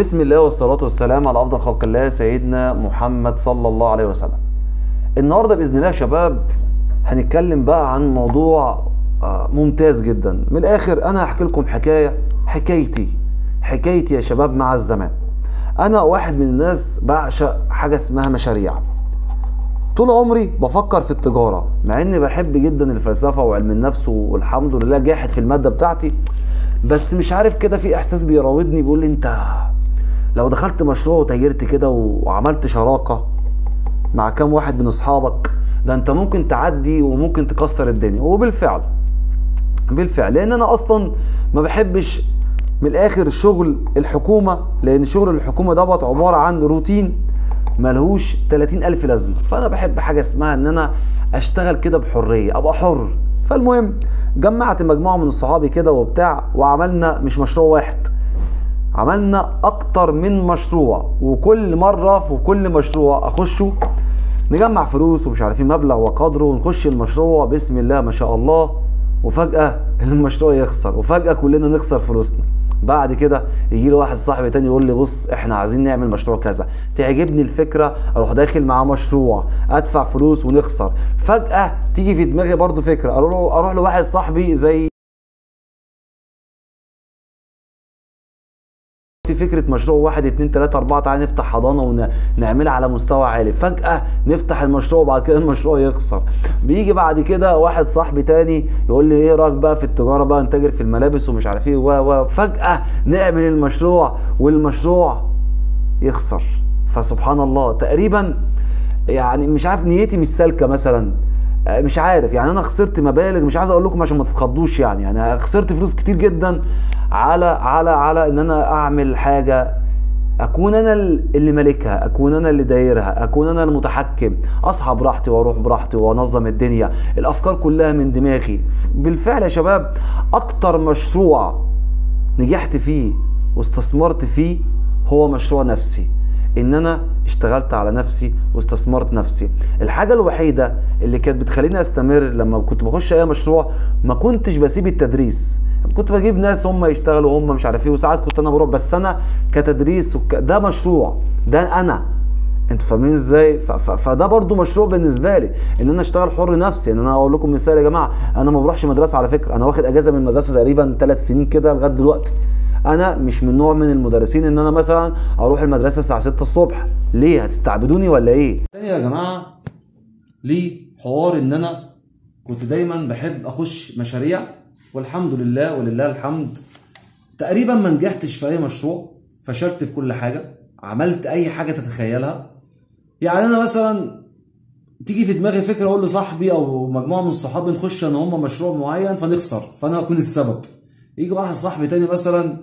بسم الله والصلاة والسلام على أفضل خلق الله سيدنا محمد صلى الله عليه وسلم النهاردة بإذن الله يا شباب هنتكلم بقى عن موضوع آه، ممتاز جدا من الآخر أنا هحكي لكم حكاية حكايتي حكايتي يا شباب مع الزمان أنا واحد من الناس بعشق حاجة اسمها مشاريع طول عمري بفكر في التجارة مع اني بحب جدا الفلسفة وعلم النفس والحمد لله جاحد في المادة بتاعتي بس مش عارف كده في احساس بيراودني بيقول لي انت لو دخلت مشروع وتاجرت كده وعملت شراكة مع كام واحد من اصحابك ده انت ممكن تعدي وممكن تكسر الدنيا وبالفعل بالفعل لان انا اصلا ما بحبش من الاخر شغل الحكومة لان شغل الحكومة دوت عبارة عن روتين ملهوش 30 ألف لازمة فأنا بحب حاجة اسمها إن أنا أشتغل كده بحرية أبقى حر فالمهم جمعت مجموعة من صحابي كده وبتاع وعملنا مش مشروع واحد عملنا أكتر من مشروع وكل مرة في كل مشروع أخشه نجمع فلوس ومش عارفين مبلغ وقدره ونخش المشروع بسم الله ما شاء الله وفجأة المشروع يخسر وفجأة كلنا نخسر فلوسنا بعد كده يجي لي واحد صاحبي تاني يقول لي بص احنا عايزين نعمل مشروع كذا تعجبني الفكره اروح داخل معاه مشروع ادفع فلوس ونخسر فجاه تيجي في دماغي برضو فكره اروح له اروح لواحد صاحبي زي في فكرة مشروع واحد اتنين تلاتة أربعة تعالى نفتح حضانة ونعملها على مستوى عالي فجأة نفتح المشروع وبعد كده المشروع يخسر بيجي بعد كده واحد صاحبي تاني يقول لي ايه رأيك بقى في التجارة بقى نتاجر في الملابس ومش عارف ايه و و فجأة نعمل المشروع والمشروع يخسر فسبحان الله تقريبا يعني مش عارف نيتي مش سالكة مثلا مش عارف يعني انا خسرت مبالغ مش عايز اقول لكم عشان ما تتخضوش يعني يعني خسرت فلوس كتير جدا على على على ان انا اعمل حاجه اكون انا اللي مالكها اكون انا اللي دايرها اكون انا المتحكم اصحى براحتي واروح براحتي وانظم الدنيا الافكار كلها من دماغي بالفعل يا شباب اكتر مشروع نجحت فيه واستثمرت فيه هو مشروع نفسي ان انا اشتغلت على نفسي واستثمرت نفسي الحاجة الوحيدة اللي كانت بتخليني استمر لما كنت بخش اي مشروع ما كنتش بسيب التدريس كنت بجيب ناس هم يشتغلوا هم مش عارف ايه وساعات كنت انا بروح بس انا كتدريس وك... ده مشروع ده انا انتوا فاهمين ازاي ف... ف... فده برضو مشروع بالنسبه لي ان انا اشتغل حر نفسي ان انا اقول لكم مثال يا جماعه انا ما بروحش مدرسه على فكره انا واخد اجازه من المدرسه تقريبا ثلاث سنين كده لغايه دلوقتي انا مش من نوع من المدرسين ان انا مثلا اروح المدرسه الساعه 6 الصبح ليه هتستعبدوني ولا ايه تاني يا جماعه ليه حوار ان انا كنت دايما بحب اخش مشاريع والحمد لله ولله الحمد تقريبا ما نجحتش في اي مشروع فشلت في كل حاجه عملت اي حاجه تتخيلها يعني انا مثلا تيجي في دماغي فكره اقول لصاحبي او مجموعه من صحابي نخش ان هم مشروع معين فنخسر فانا اكون السبب يجي واحد صاحبي تاني مثلا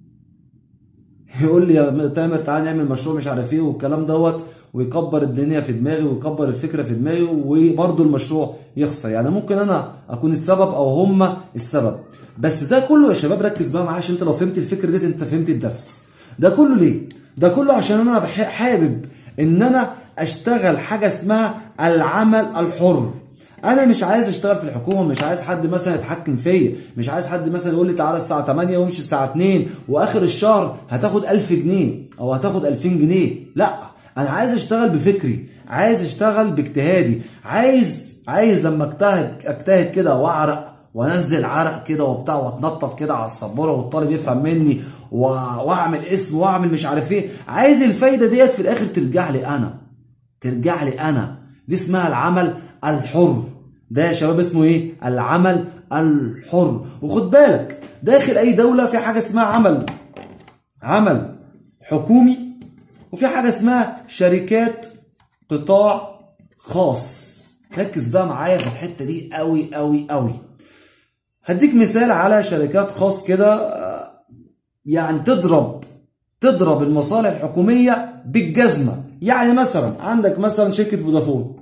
يقول لي يا تامر تعالى نعمل مشروع مش عارف ايه والكلام دوت ويكبر الدنيا في دماغي ويكبر الفكره في دماغي وبرده المشروع يخسر يعني ممكن انا اكون السبب او هم السبب بس ده كله يا شباب ركز بقى معايا عشان انت لو فهمت الفكره ديت انت فهمت الدرس ده كله ليه ده كله عشان انا حابب ان انا اشتغل حاجه اسمها العمل الحر انا مش عايز اشتغل في الحكومه مش عايز حد مثلا يتحكم فيا مش عايز حد مثلا يقول لي تعالى الساعه 8 وامشي الساعه 2 واخر الشهر هتاخد 1000 جنيه او هتاخد 2000 جنيه لا انا عايز اشتغل بفكري عايز اشتغل باجتهادي عايز عايز لما اجتهد اجتهد كده واعرق وانزل عرق كده وبتاع واتنطط كده على السبوره والطالب يفهم مني واعمل اسم واعمل مش عارف ايه عايز الفايده ديت في الاخر ترجع لي انا ترجع لي انا دي اسمها العمل الحر ده يا شباب اسمه ايه العمل الحر وخد بالك داخل اي دوله في حاجه اسمها عمل عمل حكومي وفي حاجه اسمها شركات قطاع خاص ركز بقى معايا في الحته دي قوي قوي قوي هديك مثال على شركات خاص كده يعني تضرب تضرب المصالح الحكوميه بالجزمه يعني مثلا عندك مثلا شركه فودافون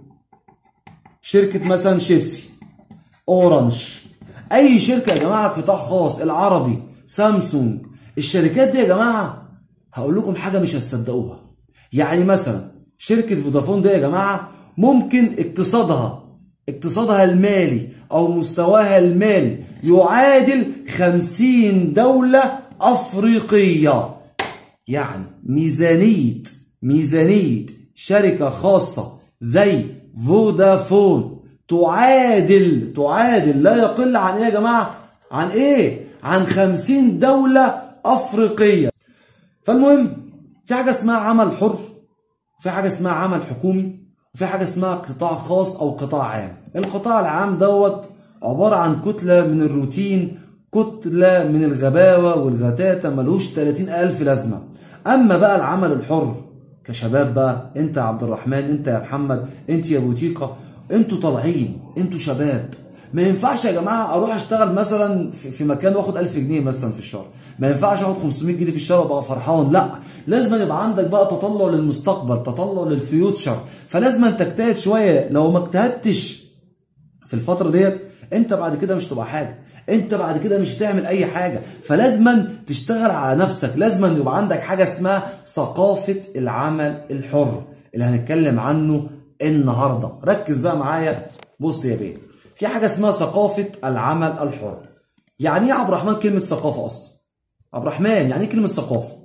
شركه مثلا شيبسي اورنج اي شركه يا جماعه قطاع خاص العربي سامسونج الشركات دي يا جماعه هقول لكم حاجه مش هتصدقوها يعني مثلا شركه فودافون دي يا جماعه ممكن اقتصادها اقتصادها المالي او مستواها المالي يعادل 50 دوله افريقيه يعني ميزانية ميزانية شركة خاصة زي فودافون تعادل تعادل لا يقل عن ايه يا جماعة عن ايه عن خمسين دولة افريقية فالمهم في حاجة اسمها عمل حر في حاجة اسمها عمل حكومي وفي حاجة اسمها قطاع خاص او قطاع عام القطاع العام دوت عبارة عن كتلة من الروتين كتلة من الغباوة والغتاتة ملوش 30 ألف لازمة أما بقى العمل الحر كشباب بقى أنت يا عبد الرحمن أنت يا محمد أنت يا بوتيقة أنتوا طالعين أنتوا شباب ما ينفعش يا جماعة أروح أشتغل مثلا في في مكان وآخد 1000 جنيه مثلا في الشهر ما ينفعش آخد 500 جنيه في الشهر وأبقى فرحان لا لازم يبقى عندك بقى تطلع للمستقبل تطلع للفيوتشر فلازم تجتهد شوية لو ما اجتهدتش في الفترة ديت انت بعد كده مش تبقى حاجه انت بعد كده مش هتعمل اي حاجه فلازما تشتغل على نفسك لازما يبقى عندك حاجه اسمها ثقافه العمل الحر اللي هنتكلم عنه النهارده ركز بقى معايا بص يا بيه في حاجه اسمها ثقافه العمل الحر يعني ايه يا عبد الرحمن كلمه ثقافه اصلا عبد الرحمن يعني ايه كلمه ثقافه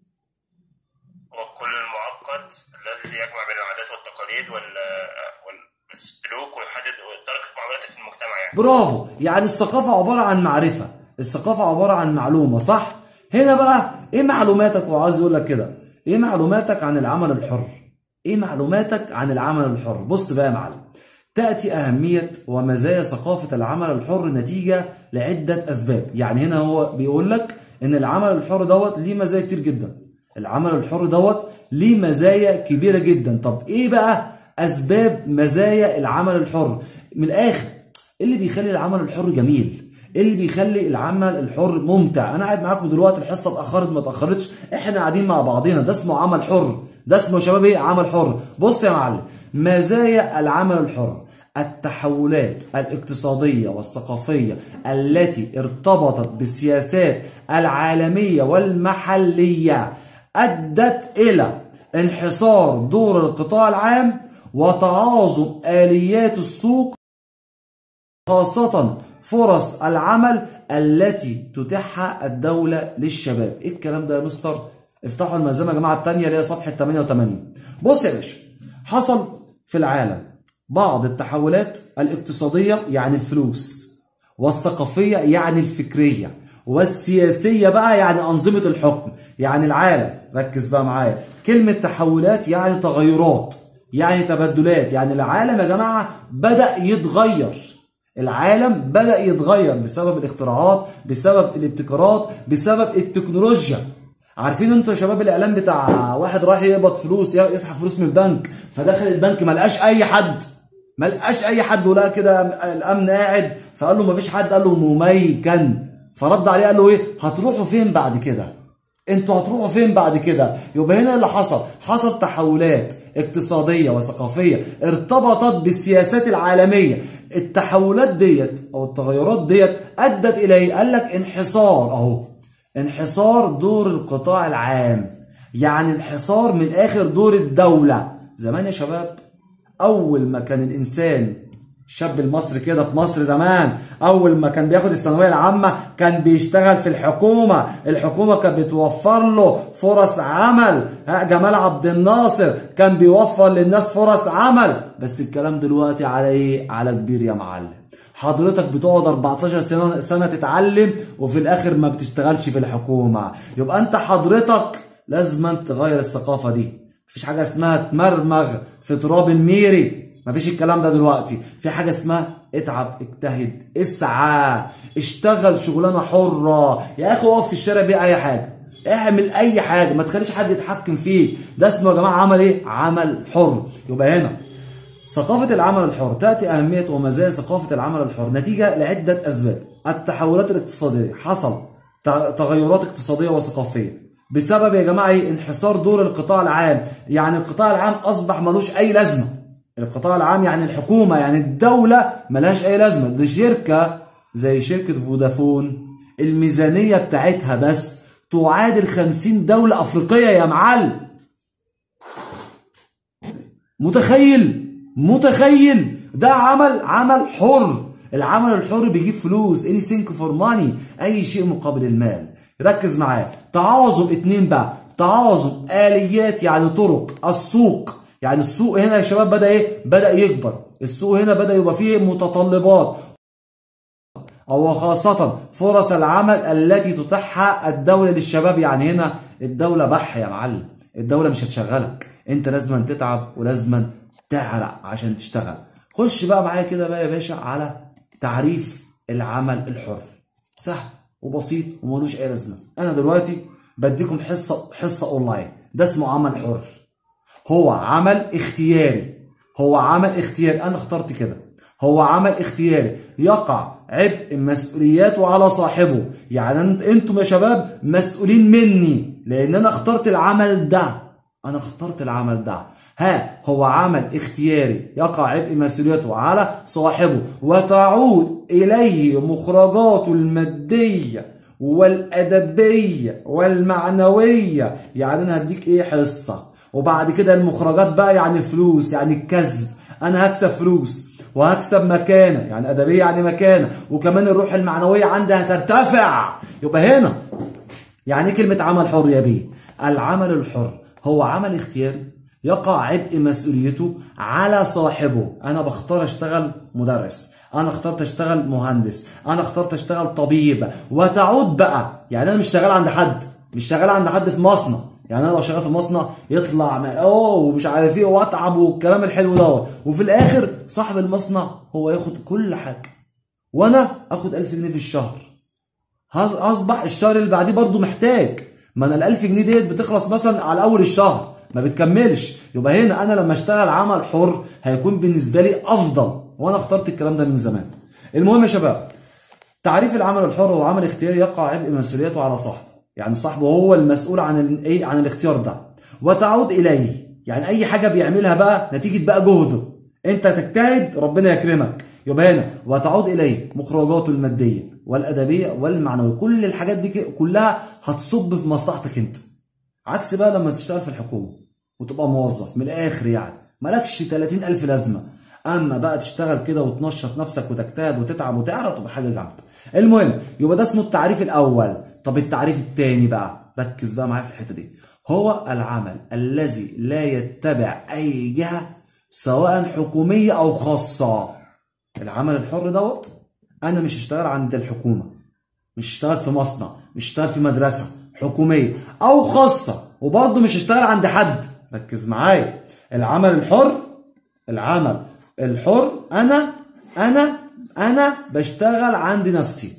وكل المعقد الذي يجمع بين العادات والتقاليد وال والسلوك ويحدد طريقة معاملته في المجتمع يعني برافو يعني الثقافة عبارة عن معرفة الثقافة عبارة عن معلومة صح هنا بقى ايه معلوماتك وعاوز يقول لك كده ايه معلوماتك عن العمل الحر ايه معلوماتك عن العمل الحر بص بقى يا معلم تأتي أهمية ومزايا ثقافة العمل الحر نتيجة لعدة أسباب يعني هنا هو بيقول لك إن العمل الحر دوت ليه مزايا كتير جدا العمل الحر دوت ليه مزايا كبيرة جدا طب إيه بقى أسباب مزايا العمل الحر من الآخر إيه اللي بيخلي العمل الحر جميل ايه اللي بيخلي العمل الحر ممتع انا قاعد معاكم دلوقتي الحصه اتاخرت ما اتاخرتش احنا قاعدين مع بعضينا ده اسمه عمل حر ده اسمه يا شباب ايه عمل حر بص يا معلم مزايا العمل الحر التحولات الاقتصاديه والثقافيه التي ارتبطت بالسياسات العالميه والمحليه ادت الى انحصار دور القطاع العام وتعاظم اليات السوق خاصة فرص العمل التي تتيحها الدولة للشباب ايه الكلام ده يا مستر افتحوا الملزمة يا جماعة التانية اللي هي صفحة 88 بص يا باشا حصل في العالم بعض التحولات الاقتصادية يعني الفلوس والثقافية يعني الفكرية والسياسية بقى يعني أنظمة الحكم يعني العالم ركز بقى معايا كلمة تحولات يعني تغيرات يعني تبدلات يعني العالم يا جماعة بدأ يتغير العالم بدأ يتغير بسبب الاختراعات بسبب الابتكارات بسبب التكنولوجيا عارفين انتوا يا شباب الاعلان بتاع واحد رايح يقبض فلوس يسحب فلوس من البنك فدخل البنك ما لقاش اي حد ما لقاش اي حد ولقى كده الامن قاعد فقال له ما فيش حد قال له مميكن فرد عليه قال له ايه هتروحوا فين بعد كده انتوا هتروحوا فين بعد كده يبقى هنا اللي حصل حصل تحولات اقتصاديه وثقافيه ارتبطت بالسياسات العالميه التحولات ديت او التغيرات ديت ادت الى ايه قال لك انحصار اهو انحصار دور القطاع العام يعني انحصار من اخر دور الدوله زمان يا شباب اول ما كان الانسان الشاب المصري كده في مصر زمان اول ما كان بياخد الثانويه العامه كان بيشتغل في الحكومه الحكومه كانت بتوفر له فرص عمل ها جمال عبد الناصر كان بيوفر للناس فرص عمل بس الكلام دلوقتي على ايه على كبير يا معلم حضرتك بتقعد 14 سنه سنه تتعلم وفي الاخر ما بتشتغلش في الحكومه يبقى انت حضرتك لازم تغير الثقافه دي مفيش حاجه اسمها تمرمغ في تراب الميري مفيش الكلام ده دلوقتي في حاجة اسمها اتعب اجتهد اسعى اشتغل شغلانة حرة يا اخي اقف في الشارع بيع اي حاجة اعمل اي حاجة ما تخليش حد يتحكم فيك ده اسمه يا جماعة عمل ايه عمل حر يبقى هنا ثقافة العمل الحر تأتي أهمية ومزايا ثقافة العمل الحر نتيجة لعدة أسباب التحولات الاقتصادية حصل تغيرات اقتصادية وثقافية بسبب يا جماعة ايه انحصار دور القطاع العام يعني القطاع العام أصبح ملوش أي لازمة القطاع العام يعني الحكومة يعني الدولة ملهاش أي لازمة دي شركة زي شركة فودافون الميزانية بتاعتها بس تعادل 50 دولة أفريقية يا معلم متخيل متخيل ده عمل عمل حر العمل الحر بيجيب فلوس anything for money أي شيء مقابل المال ركز معايا تعاظم اتنين بقى تعاظم اليات يعني طرق السوق يعني السوق هنا يا شباب بدا ايه بدا يكبر السوق هنا بدا يبقى فيه متطلبات أو خاصة فرص العمل التي تتيحها الدولة للشباب يعني هنا الدولة بح يا معلم الدولة مش هتشغلك انت لازم تتعب ولازم تعرق عشان تشتغل خش بقى معايا كده بقى يا باشا على تعريف العمل الحر سهل وبسيط وملوش اي لازمه انا دلوقتي بديكم حصه حصه اونلاين ده اسمه عمل حر هو عمل اختياري هو عمل اختياري انا اخترت كده هو عمل اختياري يقع عبء مسؤولياته على صاحبه يعني انت انتم يا شباب مسؤولين مني لان انا اخترت العمل ده انا اخترت العمل ده ها هو عمل اختياري يقع عبء مسؤوليته على صاحبه وتعود اليه مخرجاته الماديه والادبيه والمعنويه يعني انا هديك ايه حصه وبعد كده المخرجات بقى يعني فلوس يعني الكسب انا هكسب فلوس وهكسب مكانه يعني ادبيه يعني مكانه وكمان الروح المعنويه عندي هترتفع يبقى هنا يعني ايه كلمه عمل حر يا بيه العمل الحر هو عمل اختياري يقع عبء مسؤوليته على صاحبه انا بختار اشتغل مدرس انا اخترت اشتغل مهندس انا اخترت اشتغل طبيب وتعود بقى يعني انا مش شغال عند حد مش شغال عند حد في مصنع يعني انا لو شغال في مصنع يطلع ما- اوه ومش عارف ايه واتعب والكلام الحلو دوت وفي الاخر صاحب المصنع هو ياخد كل حاجه وانا اخد 1000 جنيه في الشهر هص- اصبح الشهر اللي بعديه برضو محتاج ما انا ال 1000 جنيه ديت بتخلص مثلا على اول الشهر ما بتكملش يبقى هنا انا لما اشتغل عمل حر هيكون بالنسبه لي افضل وانا اخترت الكلام ده من زمان المهم يا شباب تعريف العمل الحر هو عمل اختياري يقع عبء مسؤوليته على صاحبه يعني صاحبه هو المسؤول عن ال- ايه عن الاختيار ده وتعود اليه يعني اي حاجه بيعملها بقى نتيجه بقى جهده انت تجتهد ربنا يكرمك يبقى هنا وتعود اليه مخرجاته الماديه والادبيه والمعنويه كل الحاجات دي ك- كلها هتصب في مصلحتك انت عكس بقى لما تشتغل في الحكومه وتبقى موظف من الاخر يعني مالكش 30 الف لازمه اما بقى تشتغل كده وتنشط نفسك وتجتهد وتتعب وتعرق تبقى حاجه جامده المهم يبقى ده اسمه التعريف الاول طب التعريف الثاني بقى ركز بقى معايا في الحته دي هو العمل الذي لا يتبع اي جهه سواء حكوميه او خاصه العمل الحر دوت انا مش هشتغل عند الحكومه مش هشتغل في مصنع مش هشتغل في مدرسة حكومية أو خاصة وبرضه مش هشتغل عند حد ركز معايا العمل الحر العمل الحر أنا أنا أنا بشتغل عند نفسي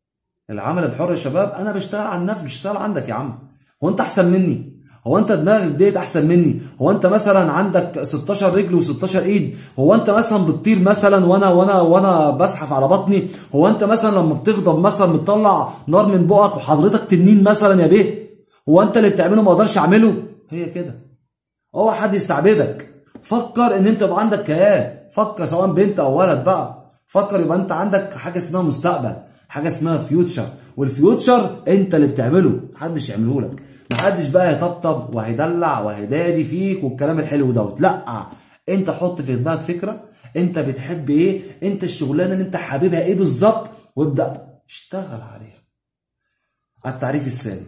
العمل الحر يا شباب أنا بشتغل عن نفسي مش بشتغل عندك يا عم هو أنت أحسن مني هو انت دماغك ديت احسن مني هو انت مثلا عندك 16 رجل و16 ايد هو انت مثلا بتطير مثلا وانا وانا وانا بزحف على بطني هو انت مثلا لما بتغضب مثلا بتطلع نار من بقك وحضرتك تنين مثلا يا بيه هو انت اللي بتعمله ما اقدرش اعمله هي كده اوعى حد يستعبدك فكر ان انت يبقى عندك كيان فكر سواء بنت او ولد بقى فكر يبقى انت عندك حاجه اسمها مستقبل حاجه اسمها فيوتشر والفيوتشر انت اللي بتعمله محدش يعمله لك محدش بقى يطبطب وهيدلع وهيدادي فيك والكلام الحلو دوت لا انت حط في دماغك فكره انت بتحب ايه انت الشغلانه اللي انت حاببها ايه بالظبط وابدا اشتغل عليها التعريف الثاني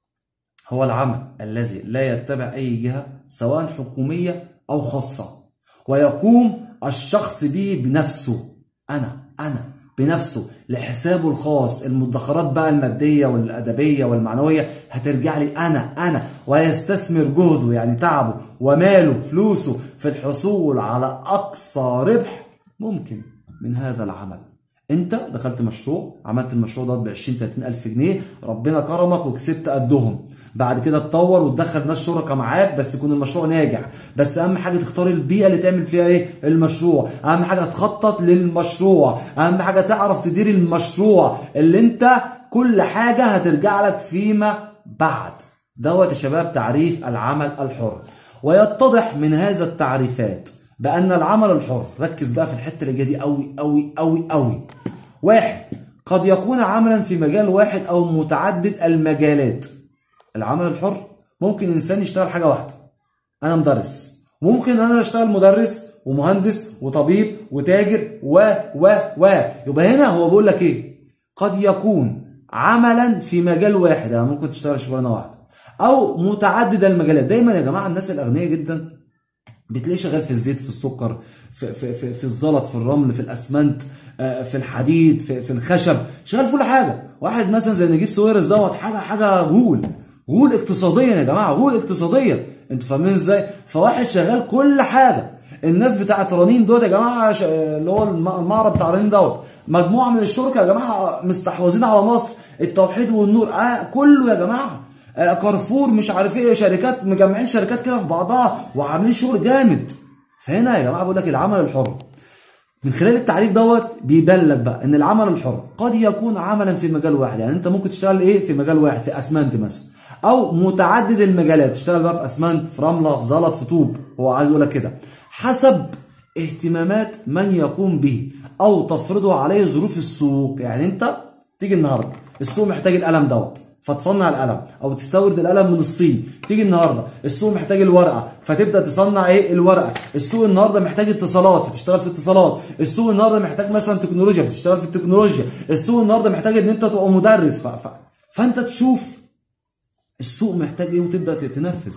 هو العمل الذي لا يتبع أي جهة سواء حكومية أو خاصة ويقوم الشخص به بنفسه أنا أنا بنفسه لحسابه الخاص المدخرات بقى المادية والأدبية والمعنوية هترجع لي أنا أنا ويستثمر جهده يعني تعبه وماله فلوسه في الحصول على أقصى ربح ممكن من هذا العمل انت دخلت مشروع عملت المشروع ده ب 20 30 الف جنيه ربنا كرمك وكسبت قدهم بعد كده تطور وتدخل ناس شركاء معاك بس يكون المشروع ناجح بس اهم حاجه تختار البيئه اللي تعمل فيها ايه المشروع اهم حاجه تخطط للمشروع اهم حاجه تعرف تدير المشروع اللي انت كل حاجه هترجع لك فيما بعد دوت يا شباب تعريف العمل الحر ويتضح من هذا التعريفات بأن العمل الحر ركز بقى في الحتة اللي جايه دي قوي قوي قوي قوي واحد قد يكون عملا في مجال واحد أو متعدد المجالات العمل الحر ممكن إنسان يشتغل حاجة واحدة أنا مدرس ممكن أنا أشتغل مدرس ومهندس وطبيب وتاجر و و و يبقى هنا هو بيقول لك إيه قد يكون عملا في مجال واحد يعني ممكن تشتغل شغلانة واحدة او متعدد المجالات دايما يا جماعه الناس الاغنياء جدا بتلاقيه شغال في الزيت في السكر في في في, في الزلط في الرمل في الاسمنت آه، في الحديد في, في الخشب شغال في كل حاجه واحد مثلا زي نجيب ساويرس دوت حاجه حاجه غول غول اقتصاديا يا جماعه غول اقتصاديا انتوا فاهمين ازاي فواحد شغال كل حاجه الناس بتاعت رنين دوت يا جماعه ش- اللي هو الم- المعرض بتاع رنين دوت مجموعه من الشركاء يا جماعه مستحوذين على مصر التوحيد والنور آه كله يا جماعه آه، كارفور مش عارف ايه شركات مجمعين شركات كده في بعضها وعاملين شغل جامد فهنا يا جماعه بقول لك العمل الحر من خلال التعريف دوت بيبان لك بقى ان العمل الحر قد يكون عملا في مجال واحد يعني انت ممكن تشتغل ايه في مجال واحد في اسمنت مثلا او متعدد المجالات تشتغل بقى في اسمنت في رمله في زلط في طوب هو عايز يقول لك كده حسب اهتمامات من يقوم به او تفرضه عليه ظروف السوق يعني انت تيجي النهارده السوق محتاج القلم دوت فتصنع القلم او تستورد القلم من الصين تيجي النهارده السوق محتاج الورقه فتبدا تصنع ايه الورقه السوق النهارده محتاج اتصالات فتشتغل في اتصالات السوق النهارده محتاج مثلا تكنولوجيا فتشتغل في التكنولوجيا السوق النهارده محتاج ان انت تبقى مدرس ف... ف... فانت تشوف السوق محتاج ايه وتبدا تنفذ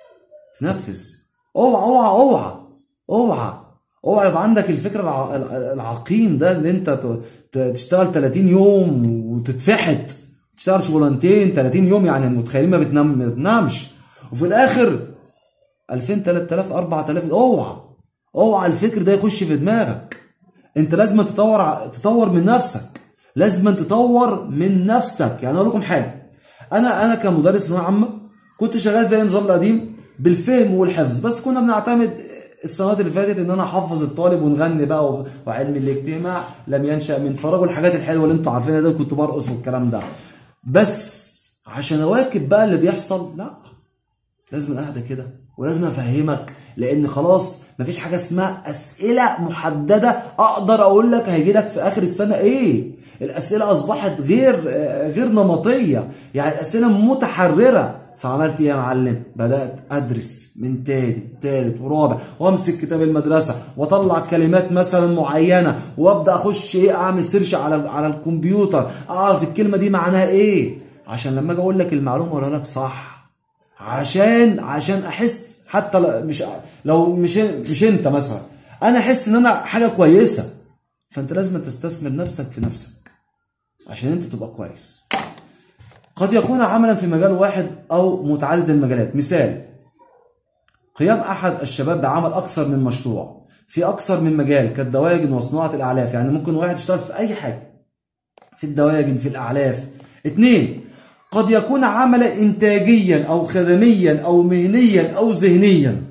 تنفذ اوعى اوعى اوعى اوعى اوعى يبقى عندك الفكر الع... العقيم ده اللي انت ت... ت- تشتغل 30 يوم وتتفحت تشتغل شغلانتين 30 يوم يعني المتخيلين ما بتنام ما بتنامش وفي الاخر 2000 3000 4000 اوعى اوعى الفكر ده يخش في دماغك انت لازم تطور ع- تطور من نفسك لازم تطور من نفسك يعني اقول لكم حاجه انا انا كمدرس ثانويه عامه كنت شغال زي النظام القديم بالفهم والحفظ بس كنا بنعتمد السنوات اللي فاتت ان انا احفظ الطالب ونغني بقى و- وعلم الاجتماع لم ينشا من فراغ والحاجات الحلوه اللي انتوا عارفينها ده كنت برقص والكلام ده بس عشان اواكب بقى اللي بيحصل لا لازم اهدى كده ولازم افهمك لان خلاص مفيش حاجه اسمها اسئله محدده اقدر اقول لك هيجي لك في اخر السنه ايه الاسئله اصبحت غير آه، غير نمطيه يعني الاسئله متحرره فعملت ايه يا معلم بدات ادرس من تاني تالت ورابع وامسك كتاب المدرسه واطلع كلمات مثلا معينه وابدا اخش ايه اعمل سيرش على على الكمبيوتر اعرف الكلمه دي معناها ايه عشان لما اجي اقول لك المعلومه اقولها لك صح عشان عشان احس حتى ل- مش لو مش مش انت مثلا انا احس ان انا حاجه كويسه فانت لازم تستثمر نفسك في نفسك عشان انت تبقى كويس قد يكون عملا في مجال واحد او متعدد المجالات مثال قيام احد الشباب بعمل اكثر من مشروع في اكثر من مجال كالدواجن وصناعه الاعلاف يعني ممكن واحد يشتغل في اي حاجه في الدواجن في الاعلاف اتنين قد يكون عملا انتاجيا او خدميا او مهنيا او ذهنيا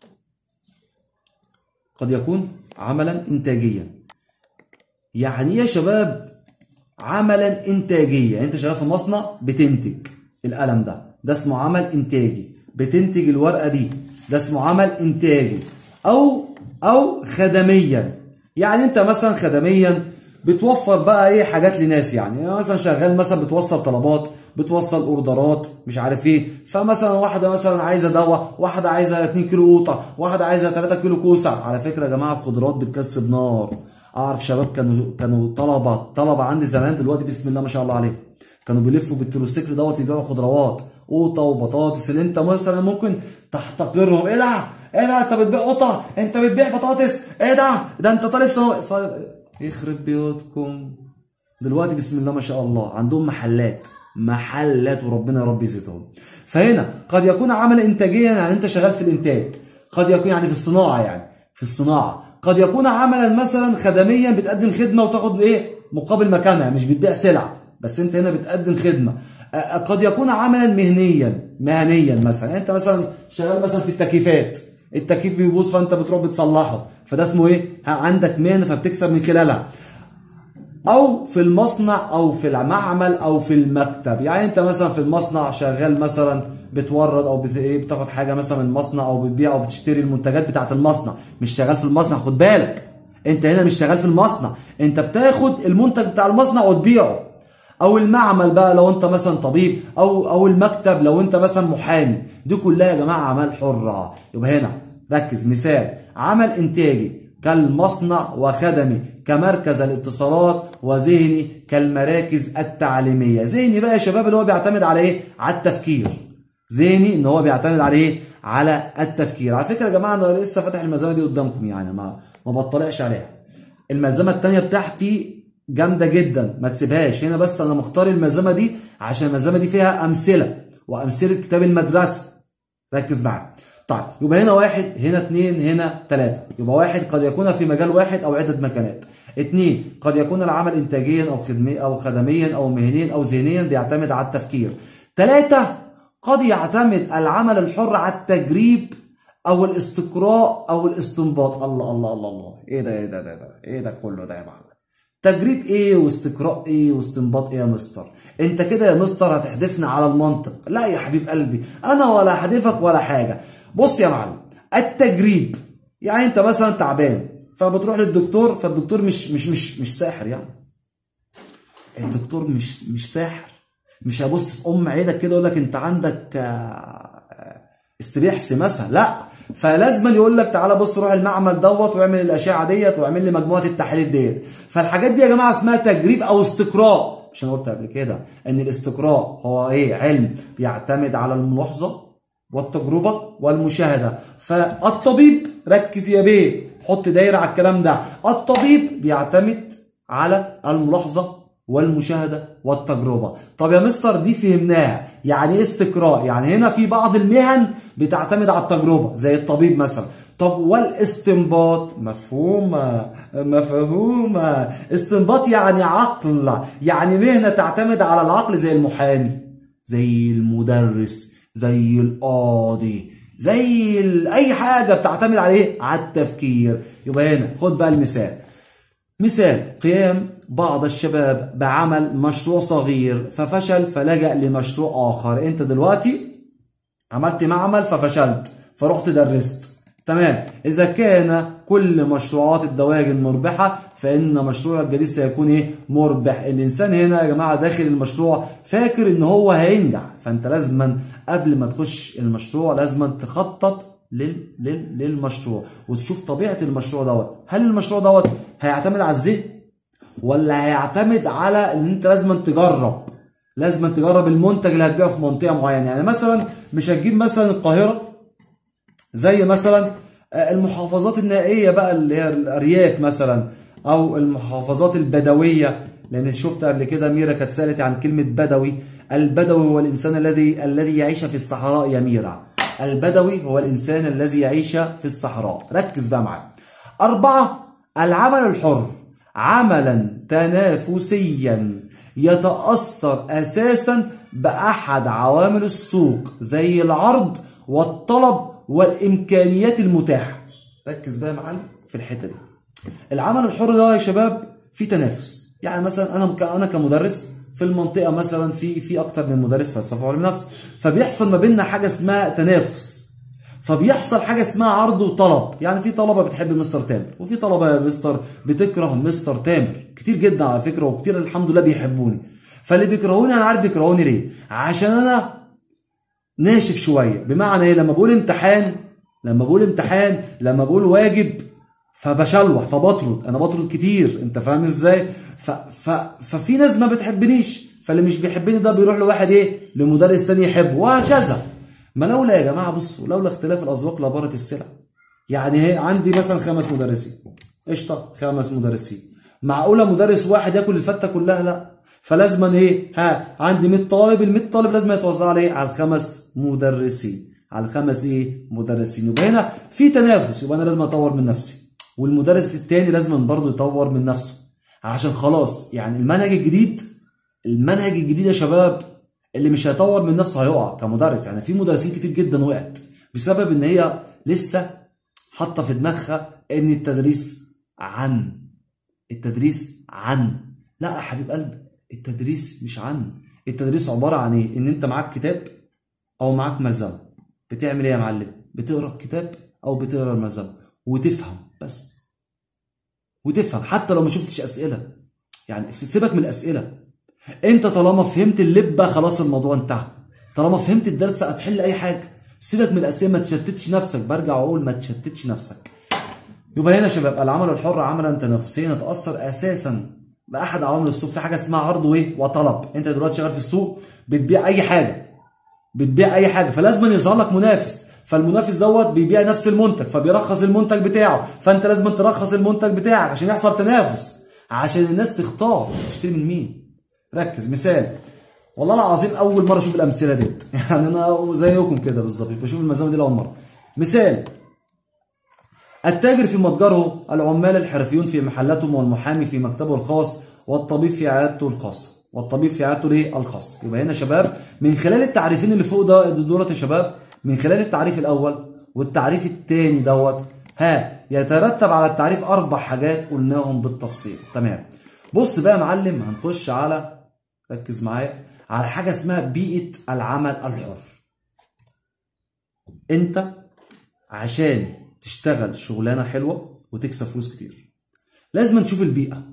قد يكون عملا انتاجيا يعني ايه يا شباب عملا انتاجيا يعني انت شغال في مصنع بتنتج القلم ده ده اسمه عمل انتاجي بتنتج الورقه دي ده اسمه عمل انتاجي او او خدميا يعني انت مثلا خدميا بتوفر بقى ايه حاجات لناس يعني, يعني مثلا شغال مثلا بتوصل طلبات بتوصل اوردرات مش عارف ايه فمثلا واحده مثلا عايزه دواء واحده عايزه 2 كيلو قوطه واحده عايزه 3 كيلو كوسه على فكره يا جماعه الخضروات بتكسب نار اعرف شباب كانوا كانوا طلبه طلبه عندي زمان دلوقتي بسم الله ما شاء الله عليهم كانوا بيلفوا بالتروسيكل دوت يبيعوا خضروات قوطه وبطاطس اللي انت مثلا ممكن تحتقرهم ايه ده؟ ايه ده انت بتبيع قوطه؟ انت بتبيع بطاطس؟ ايه ده؟ ده انت طالب ثانوي صا- يخرب بيوتكم دلوقتي بسم الله ما شاء الله عندهم محلات محلات وربنا يا رب يزيدهم فهنا قد يكون عمل انتاجيا يعني انت شغال في الانتاج قد يكون يعني في الصناعه يعني في الصناعه قد يكون عملا مثلا خدميا بتقدم خدمه وتاخد ايه مقابل مكانها مش بتبيع سلع بس انت هنا بتقدم خدمه آه، قد يكون عملا مهنيا مهنيا مثلا يعني انت مثلا شغال مثلا في التكييفات التكييف بيبوظ فانت بتروح بتصلحه فده اسمه ايه ها، عندك مهنه فبتكسب من خلالها او في المصنع او في المعمل او في المكتب يعني انت مثلا في المصنع شغال مثلا بتورد او بت... إيه بتاخد حاجه مثلا من المصنع او بتبيع او بتشتري المنتجات بتاعه المصنع مش شغال في المصنع خد بالك انت هنا مش شغال في المصنع انت بتاخد المنتج بتاع المصنع وتبيعه او المعمل بقى لو انت مثلا طبيب او او المكتب لو انت مثلا محامي دي كلها يا جماعه اعمال حره يبقى هنا ركز مثال عمل انتاجي كالمصنع وخدمي كمركز الاتصالات وذهني كالمراكز التعليميه ذهني بقى يا شباب اللي هو بيعتمد على ايه على التفكير ذهني ان هو بيعتمد على ايه على التفكير على فكره يا جماعه انا لسه فاتح الملزمه دي قدامكم يعني ما ما بطلعش عليها الملزمه الثانيه بتاعتي جامده جدا ما تسيبهاش هنا بس انا مختار الملزمه دي عشان الملزمه دي فيها امثله وامثله كتاب المدرسه ركز معايا طيب يبقى هنا واحد هنا اثنين هنا ثلاثة يبقى واحد قد يكون في مجال واحد أو عدة مكانات اثنين قد يكون العمل إنتاجيا أو خدمي أو خدميا أو مهنيا أو ذهنيا بيعتمد على التفكير ثلاثة قد يعتمد العمل الحر على التجريب أو الاستقراء أو الاستنباط الله الله الله الله إيه ده إيه ده ده, ده إيه ده كله ده يا معلم تجريب ايه واستقراء ايه واستنباط ايه يا مستر انت كده يا مستر هتحدفنا على المنطق لا يا حبيب قلبي انا ولا هحدفك ولا حاجه بص يا معلم التجريب يعني انت مثلا تعبان فبتروح للدكتور فالدكتور مش مش مش مش ساحر يعني الدكتور مش مش ساحر مش هيبص في ام عيدك كده يقول لك انت عندك استبيحسي مثلا لا فلازم يقول لك تعالى بص روح المعمل دوت واعمل الاشعه ديت واعمل لي مجموعه التحاليل ديت فالحاجات دي يا جماعه اسمها تجريب او استقراء مش انا قلت قبل كده ان الاستقراء هو ايه علم بيعتمد على الملاحظه والتجربه والمشاهده فالطبيب ركز يا بيه حط دايره على الكلام ده الطبيب بيعتمد على الملاحظه والمشاهده والتجربه طب يا مستر دي فهمناها يعني ايه استقراء يعني هنا في بعض المهن بتعتمد على التجربه زي الطبيب مثلا طب والاستنباط مفهومه مفهومه استنباط يعني عقل يعني مهنه تعتمد على العقل زي المحامي زي المدرس زي القاضي زي اي حاجه بتعتمد على ايه على التفكير يبقى هنا خد بقى المثال مثال قيام بعض الشباب بعمل مشروع صغير ففشل فلجأ لمشروع آخر أنت دلوقتي عملت معمل ففشلت فرحت درست تمام إذا كان كل مشروعات الدواجن مربحة فإن مشروع الجديد سيكون إيه مربح الإنسان هنا يا جماعة داخل المشروع فاكر إن هو هينجح فأنت لازما قبل ما تخش المشروع لازما تخطط لل... لل... للمشروع وتشوف طبيعة المشروع دوت هل المشروع دوت هيعتمد على الذهن ولا هيعتمد على ان انت لازم تجرب لازم تجرب المنتج اللي هتبيعه في منطقه معينه يعني مثلا مش هتجيب مثلا القاهره زي مثلا المحافظات النائيه بقى اللي هي الارياف مثلا او المحافظات البدويه لان شفت قبل كده ميرا كانت سالت عن كلمه بدوي البدوي هو الانسان الذي الذي يعيش في الصحراء يا ميرا البدوي هو الانسان الذي يعيش في الصحراء ركز بقى معايا اربعه العمل الحر عملا تنافسيا يتأثر أساسا بأحد عوامل السوق زي العرض والطلب والإمكانيات المتاحة ركز بقى يا معلم في الحتة دي العمل الحر ده يا شباب في تنافس يعني مثلا أنا أنا كمدرس في المنطقة مثلا في في أكتر من مدرس فلسفة وعلم نفس فبيحصل ما بيننا حاجة اسمها تنافس فبيحصل حاجه اسمها عرض وطلب يعني في طلبه بتحب مستر تامر وفي طلبه يا مستر بتكره مستر تامر كتير جدا على فكره وكتير الحمد لله بيحبوني فاللي بيكرهوني انا عارف بيكرهوني ليه عشان انا ناشف شويه بمعنى ايه لما بقول امتحان لما بقول امتحان لما بقول واجب فبشلوح فبطرد انا بطرد كتير انت فاهم ازاي ف... ف... ففي ناس ما بتحبنيش فاللي مش بيحبني ده بيروح لواحد ايه لمدرس تاني يحبه وهكذا ما لولا يا جماعه بصوا لولا اختلاف الاذواق لبارت السلع يعني هي عندي مثلا خمس مدرسين قشطه خمس مدرسين معقوله مدرس واحد ياكل الفته كلها لا فلازما ايه ها عندي 100 طالب ال 100 طالب لازم يتوزع على على الخمس مدرسين على الخمس ايه مدرسين يبقى هنا في تنافس يبقى انا لازم اطور من نفسي والمدرس التاني لازم برضه يطور من نفسه عشان خلاص يعني المنهج الجديد المنهج الجديد يا شباب اللي مش هيطور من نفسه هيقع كمدرس يعني في مدرسين كتير جدا وقعت بسبب ان هي لسه حاطه في دماغها ان التدريس عن التدريس عن لا يا حبيب قلبي التدريس مش عن التدريس عباره عن ايه ان انت معاك كتاب او معاك ملزمه بتعمل ايه يا معلم بتقرا الكتاب او بتقرا الملزمه وتفهم بس وتفهم حتى لو ما شفتش اسئله يعني سيبك من الاسئله انت طالما فهمت اللبه خلاص الموضوع انتهى طالما فهمت الدرس هتحل اي حاجه سيبك من الاسئله ما تشتتش نفسك برجع واقول ما تشتتش نفسك يبقى هنا يا شباب العمل الحر عملا تنافسيا يتاثر اساسا باحد عوامل السوق في حاجه اسمها عرض وايه وطلب انت دلوقتي شغال في السوق بتبيع اي حاجه بتبيع اي حاجه فلازم يظهر لك منافس فالمنافس دوت بيبيع نفس المنتج فبيرخص المنتج بتاعه فانت لازم ترخص المنتج بتاعك عشان يحصل تنافس عشان الناس تختار تشتري من مين ركز مثال والله العظيم اول مره اشوف الامثله ديت يعني انا زيكم كده بالظبط بشوف المزامه دي لاول مره مثال التاجر في متجره العمال الحرفيون في محلاتهم والمحامي في مكتبه الخاص والطبيب في عيادته الخاصه والطبيب في عيادته الايه الخاصه يبقى هنا شباب من خلال التعريفين اللي فوق ده دولت يا شباب من خلال التعريف الاول والتعريف الثاني دوت ها يترتب على التعريف اربع حاجات قلناهم بالتفصيل تمام بص بقى يا معلم هنخش على ركز معايا على حاجه اسمها بيئه العمل الحر انت عشان تشتغل شغلانه حلوه وتكسب فلوس كتير لازم تشوف البيئه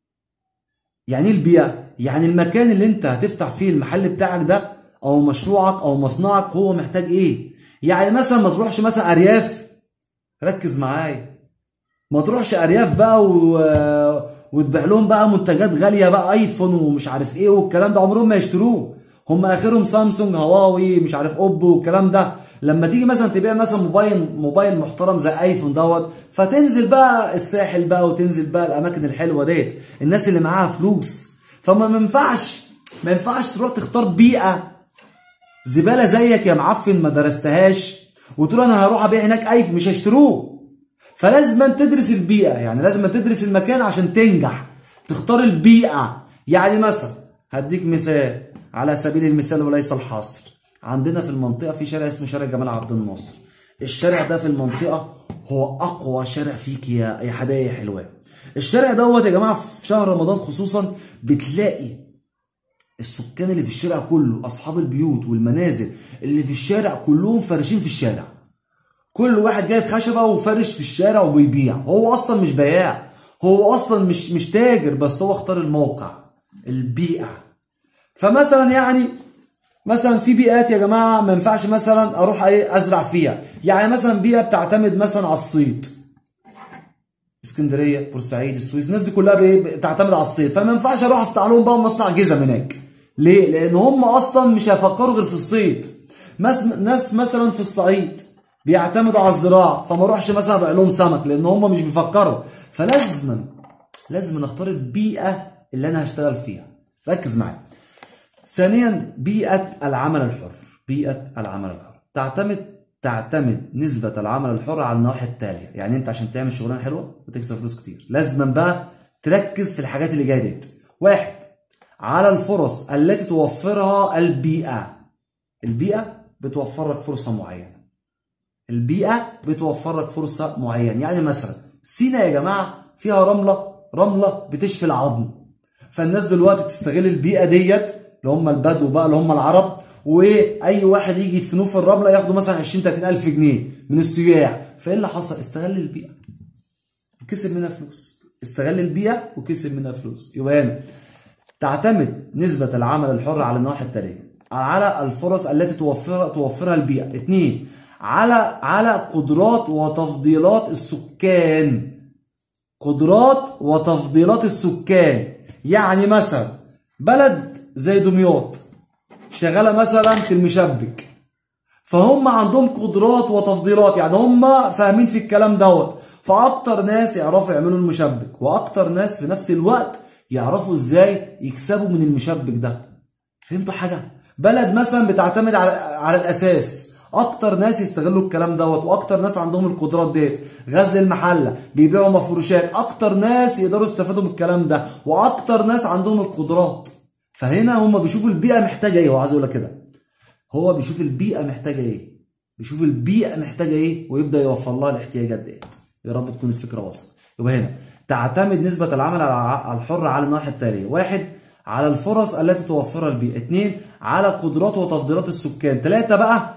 يعني ايه البيئه يعني المكان اللي انت هتفتح فيه المحل بتاعك ده او مشروعك او مصنعك هو محتاج ايه يعني مثلا ما تروحش مثلا ارياف ركز معايا ما تروحش ارياف بقى و... وتبيع لهم بقى منتجات غاليه بقى ايفون ومش عارف ايه والكلام ده عمرهم ما يشتروه هم اخرهم سامسونج هواوي مش عارف اوبو والكلام ده لما تيجي مثلا تبيع مثلا موبايل موبايل محترم زي ايفون دوت فتنزل بقى الساحل بقى وتنزل بقى الاماكن الحلوه ديت الناس اللي معاها فلوس فما ما ينفعش ما ينفعش تروح تختار بيئه زباله زيك يا معفن ما درستهاش وتقول انا هروح ابيع هناك ايفون مش هيشتروه فلازم تدرس البيئه يعني لازم تدرس المكان عشان تنجح تختار البيئه يعني مثلا هديك مثال على سبيل المثال وليس الحصر عندنا في المنطقه في شارع اسمه شارع جمال عبد الناصر الشارع ده في المنطقه هو اقوى شارع فيك يا يا حدايا يا حلوان الشارع دوت يا جماعه في شهر رمضان خصوصا بتلاقي السكان اللي في الشارع كله اصحاب البيوت والمنازل اللي في الشارع كلهم فارشين في الشارع كل واحد جايب خشبه وفارش في الشارع وبيبيع هو اصلا مش بياع هو اصلا مش مش تاجر بس هو اختار الموقع البيئه فمثلا يعني مثلا في بيئات يا جماعه ما ينفعش مثلا اروح ايه ازرع فيها يعني مثلا بيئه بتعتمد مثلا على الصيد اسكندريه بورسعيد السويس الناس دي كلها بتعتمد على الصيد فما ينفعش اروح افتح لهم بقى مصنع جزم هناك ليه لان هم اصلا مش هيفكروا غير في الصيد ناس مثلا في الصعيد بيعتمدوا على الزراعه فما اروحش مثلا ابيع لهم سمك لان هم مش بيفكروا فلازم لازم نختار البيئه اللي انا هشتغل فيها ركز معايا ثانيا بيئه العمل الحر بيئه العمل الحر تعتمد تعتمد نسبة العمل الحر على النواحي التالية، يعني أنت عشان تعمل شغلانة حلوة وتكسب فلوس كتير، لازم بقى تركز في الحاجات اللي جاية ديت. واحد على الفرص التي توفرها البيئة. البيئة بتوفر لك فرصة معينة. البيئة بتوفر لك فرصة معينة، يعني مثلا سينا يا جماعة فيها رملة، رملة بتشفي العظم. فالناس دلوقتي بتستغل البيئة ديت اللي هم البدو بقى اللي هم العرب واي واحد يجي يدفنوه في الرمله ياخدوا مثلا 20 30 الف جنيه من السياح فايه اللي حصل استغل البيئه وكسب منها فلوس استغل البيئه وكسب منها فلوس يبقى هنا تعتمد نسبة العمل الحر على النواحي التالية على الفرص التي توفر توفرها البيئة اثنين على على قدرات وتفضيلات السكان قدرات وتفضيلات السكان يعني مثلا بلد زي دمياط شغاله مثلا في المشبك فهم عندهم قدرات وتفضيلات يعني هم فاهمين في الكلام دوت فاكتر ناس يعرفوا يعملوا المشبك واكتر ناس في نفس الوقت يعرفوا ازاي يكسبوا من المشبك ده فهمتوا حاجه بلد مثلا بتعتمد على على الاساس اكتر ناس يستغلوا الكلام دوت واكتر ناس عندهم القدرات ديت غزل المحله بيبيعوا مفروشات اكتر ناس يقدروا يستفادوا من الكلام ده واكتر ناس عندهم القدرات فهنا هم بيشوفوا البيئه محتاجه ايه هو عايز اقول لك كده هو بيشوف البيئه محتاجه ايه بيشوف البيئه محتاجه ايه ويبدا يوفر لها الاحتياجات ديت يا رب تكون الفكره وصلت يبقى هنا تعتمد نسبه العمل الحر على النواحي التاليه واحد على الفرص التي توفرها البيئه اثنين على قدرات وتفضيلات السكان ثلاثه بقى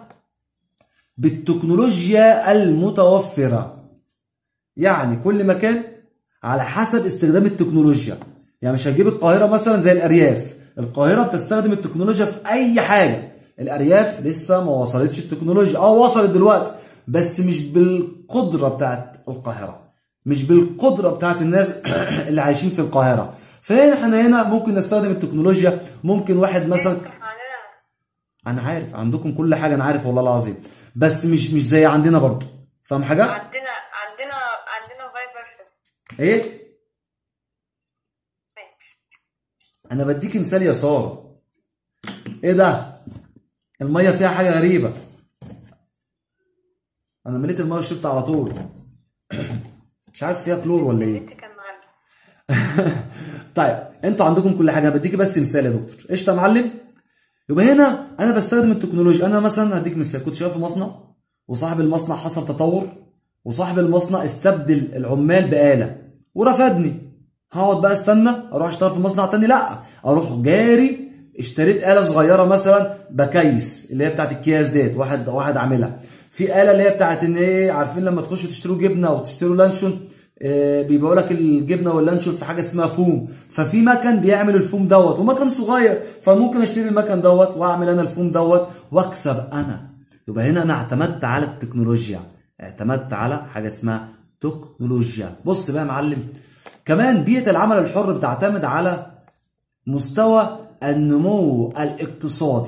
بالتكنولوجيا المتوفره يعني كل مكان على حسب استخدام التكنولوجيا يعني مش هتجيب القاهره مثلا زي الارياف القاهره بتستخدم التكنولوجيا في اي حاجه الارياف لسه ما وصلتش التكنولوجيا اه وصلت دلوقتي بس مش بالقدره بتاعت القاهره مش بالقدره بتاعت الناس اللي عايشين في القاهره فهنا احنا هنا ممكن نستخدم التكنولوجيا ممكن واحد مثلا انا عارف عندكم كل حاجه انا عارف والله العظيم بس مش مش زي عندنا برضو فاهم حاجه عندنا عندنا عندنا فايبر في ايه ماشي. انا بديكي مثال يا ساره ايه ده الميه فيها حاجه غريبه انا مليت الميه وشربت على طول مش عارف فيها كلور ولا ايه النت كان معلم طيب انتوا عندكم كل حاجه بديكي بس مثال يا دكتور قشطه يا معلم يبقى هنا انا بستخدم التكنولوجيا انا مثلا هديك مثال كنت شغال في مصنع وصاحب المصنع حصل تطور وصاحب المصنع استبدل العمال بآلة ورفدني هقعد بقى استنى اروح اشتغل في مصنع تاني لا اروح جاري اشتريت آلة صغيرة مثلا بكيس اللي هي بتاعت الكياس ديت واحد واحد عاملها في آلة اللي هي بتاعت ان ايه عارفين لما تخشوا تشتروا جبنة وتشتروا لانشون آه، بيبيعوا لك الجبنه واللانشون في حاجه اسمها فوم ففي مكن بيعمل الفوم دوت ومكن صغير فممكن اشتري المكن دوت واعمل انا الفوم دوت واكسب انا يبقى هنا انا اعتمدت على التكنولوجيا اعتمدت على حاجه اسمها تكنولوجيا بص بقى يا معلم كمان بيئه العمل الحر بتعتمد على مستوى النمو الاقتصادي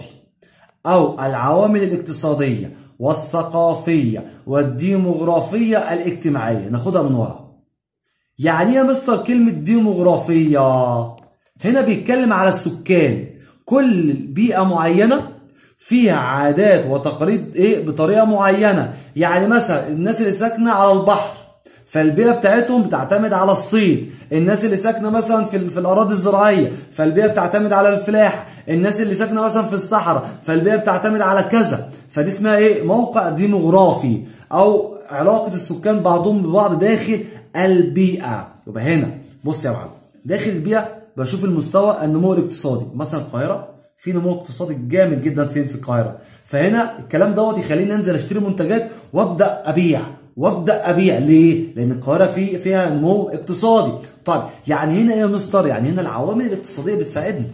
أو العوامل الاقتصادية والثقافية والديموغرافية الاجتماعية ناخدها من ورا يعني ايه يا مستر كلمة ديموغرافية هنا بيتكلم على السكان كل بيئة معينة فيها عادات وتقاليد ايه بطريقة معينة يعني مثلا الناس اللي ساكنة على البحر فالبيئة بتاعتهم بتعتمد على الصيد الناس اللي ساكنة مثلا في, في الأراضي الزراعية فالبيئة بتعتمد على الفلاحة الناس اللي ساكنة مثلا في الصحراء فالبيئة بتعتمد على كذا فدي اسمها ايه موقع ديموغرافي أو علاقة السكان بعضهم ببعض داخل البيئة يبقى هنا بص يا معلم داخل البيئة بشوف المستوى النمو الاقتصادي مثلا القاهرة في نمو اقتصادي جامد جدا فين في القاهرة فهنا الكلام دوت يخليني انزل اشتري منتجات وابدا ابيع وابدا ابيع ليه؟ لان القاهره في فيها نمو اقتصادي طيب يعني هنا ايه يا مستر؟ يعني هنا العوامل الاقتصاديه بتساعدني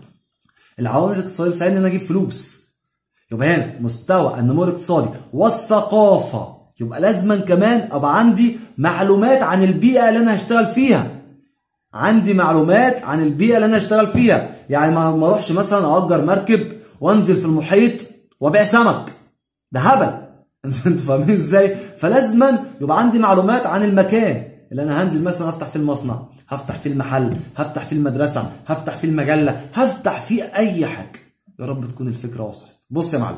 العوامل الاقتصاديه بتساعدني ان انا اجيب فلوس يبقى هنا مستوى النمو الاقتصادي والثقافه يبقى لازما كمان ابقى عندي معلومات عن البيئه اللي انا هشتغل فيها عندي معلومات عن البيئه اللي انا هشتغل فيها يعني ما ما اروحش مثلا اجر مركب وانزل في المحيط وابيع سمك ده هبل انتوا فاهمين ازاي فلازما يبقى عندي معلومات عن المكان اللي انا هنزل مثلا افتح فيه المصنع هفتح فيه المحل هفتح فيه المدرسه هفتح فيه المجله هفتح فيه اي حاجه يا رب تكون الفكره وصلت بص يا معلم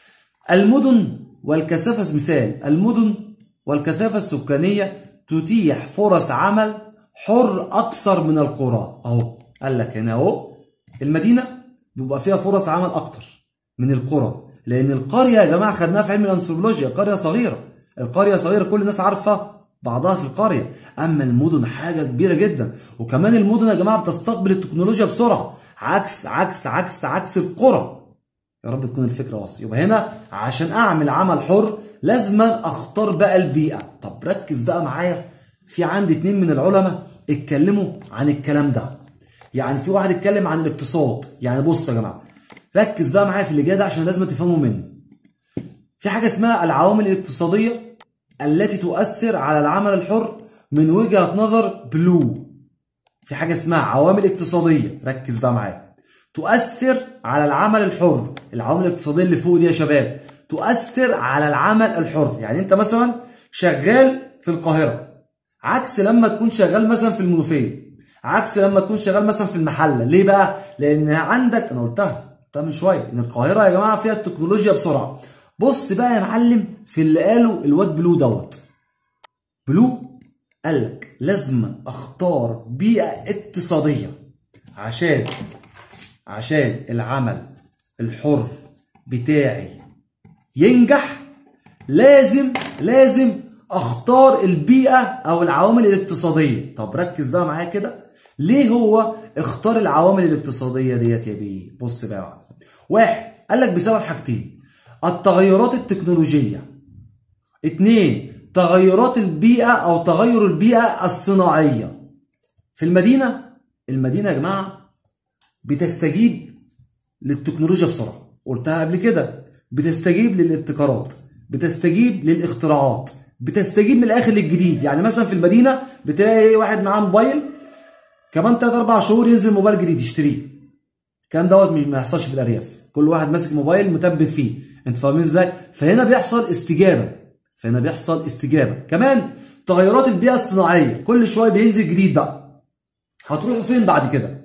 المدن والكثافه مثال المدن والكثافه السكانيه تتيح فرص عمل حر اكثر من القرى اهو قال لك هنا اهو المدينه بيبقى فيها فرص عمل اكتر من القرى لان القريه يا جماعه خدناها في علم الانثروبولوجيا قريه صغيره القريه صغيره كل الناس عارفه بعضها في القريه اما المدن حاجه كبيره جدا وكمان المدن يا جماعه بتستقبل التكنولوجيا بسرعه عكس عكس عكس عكس القرى يا رب تكون الفكره واصله يبقى هنا عشان اعمل عمل حر لازما اختار بقى البيئه طب ركز بقى معايا في عندي اتنين من العلماء اتكلموا عن الكلام ده يعني في واحد اتكلم عن الاقتصاد يعني بص يا جماعه ركز بقى معايا في اللي جاي ده عشان لازم تفهموا مني في حاجه اسمها العوامل الاقتصاديه التي تؤثر على العمل الحر من وجهه نظر بلو في حاجه اسمها عوامل اقتصاديه ركز بقى معايا تؤثر على العمل الحر العوامل الاقتصاديه اللي فوق دي يا شباب تؤثر على العمل الحر يعني انت مثلا شغال في القاهره عكس لما تكون شغال مثلا في المنوفيه عكس لما تكون شغال مثلا في المحله ليه بقى لان عندك انا قلتها قلتها من شويه ان القاهره يا جماعه فيها التكنولوجيا بسرعه بص بقى يا معلم في اللي قاله الواد بلو دوت بلو قال لك لازم اختار بيئه اقتصاديه عشان عشان العمل الحر بتاعي ينجح لازم لازم اختار البيئه او العوامل الاقتصاديه طب ركز بقى معايا كده ليه هو اختار العوامل الاقتصاديه ديت يا بيه بص بقى يا معلم. واحد قال لك بسبب حاجتين التغيرات التكنولوجيه اتنين تغيرات البيئه او تغير البيئه الصناعيه في المدينه المدينه يا جماعه بتستجيب للتكنولوجيا بسرعه قلتها قبل كده بتستجيب للابتكارات بتستجيب للاختراعات بتستجيب من الاخر للجديد يعني مثلا في المدينه بتلاقي ايه واحد معاه موبايل كمان 3 4 شهور ينزل موبايل جديد يشتريه الكلام دوت مش- ما يحصلش في الارياف كل واحد ماسك موبايل مثبت فيه انت فاهمين ازاي فهنا بيحصل استجابه فهنا بيحصل استجابه كمان تغيرات البيئه الصناعيه كل شويه بينزل جديد بقى هتروحوا فين بعد كده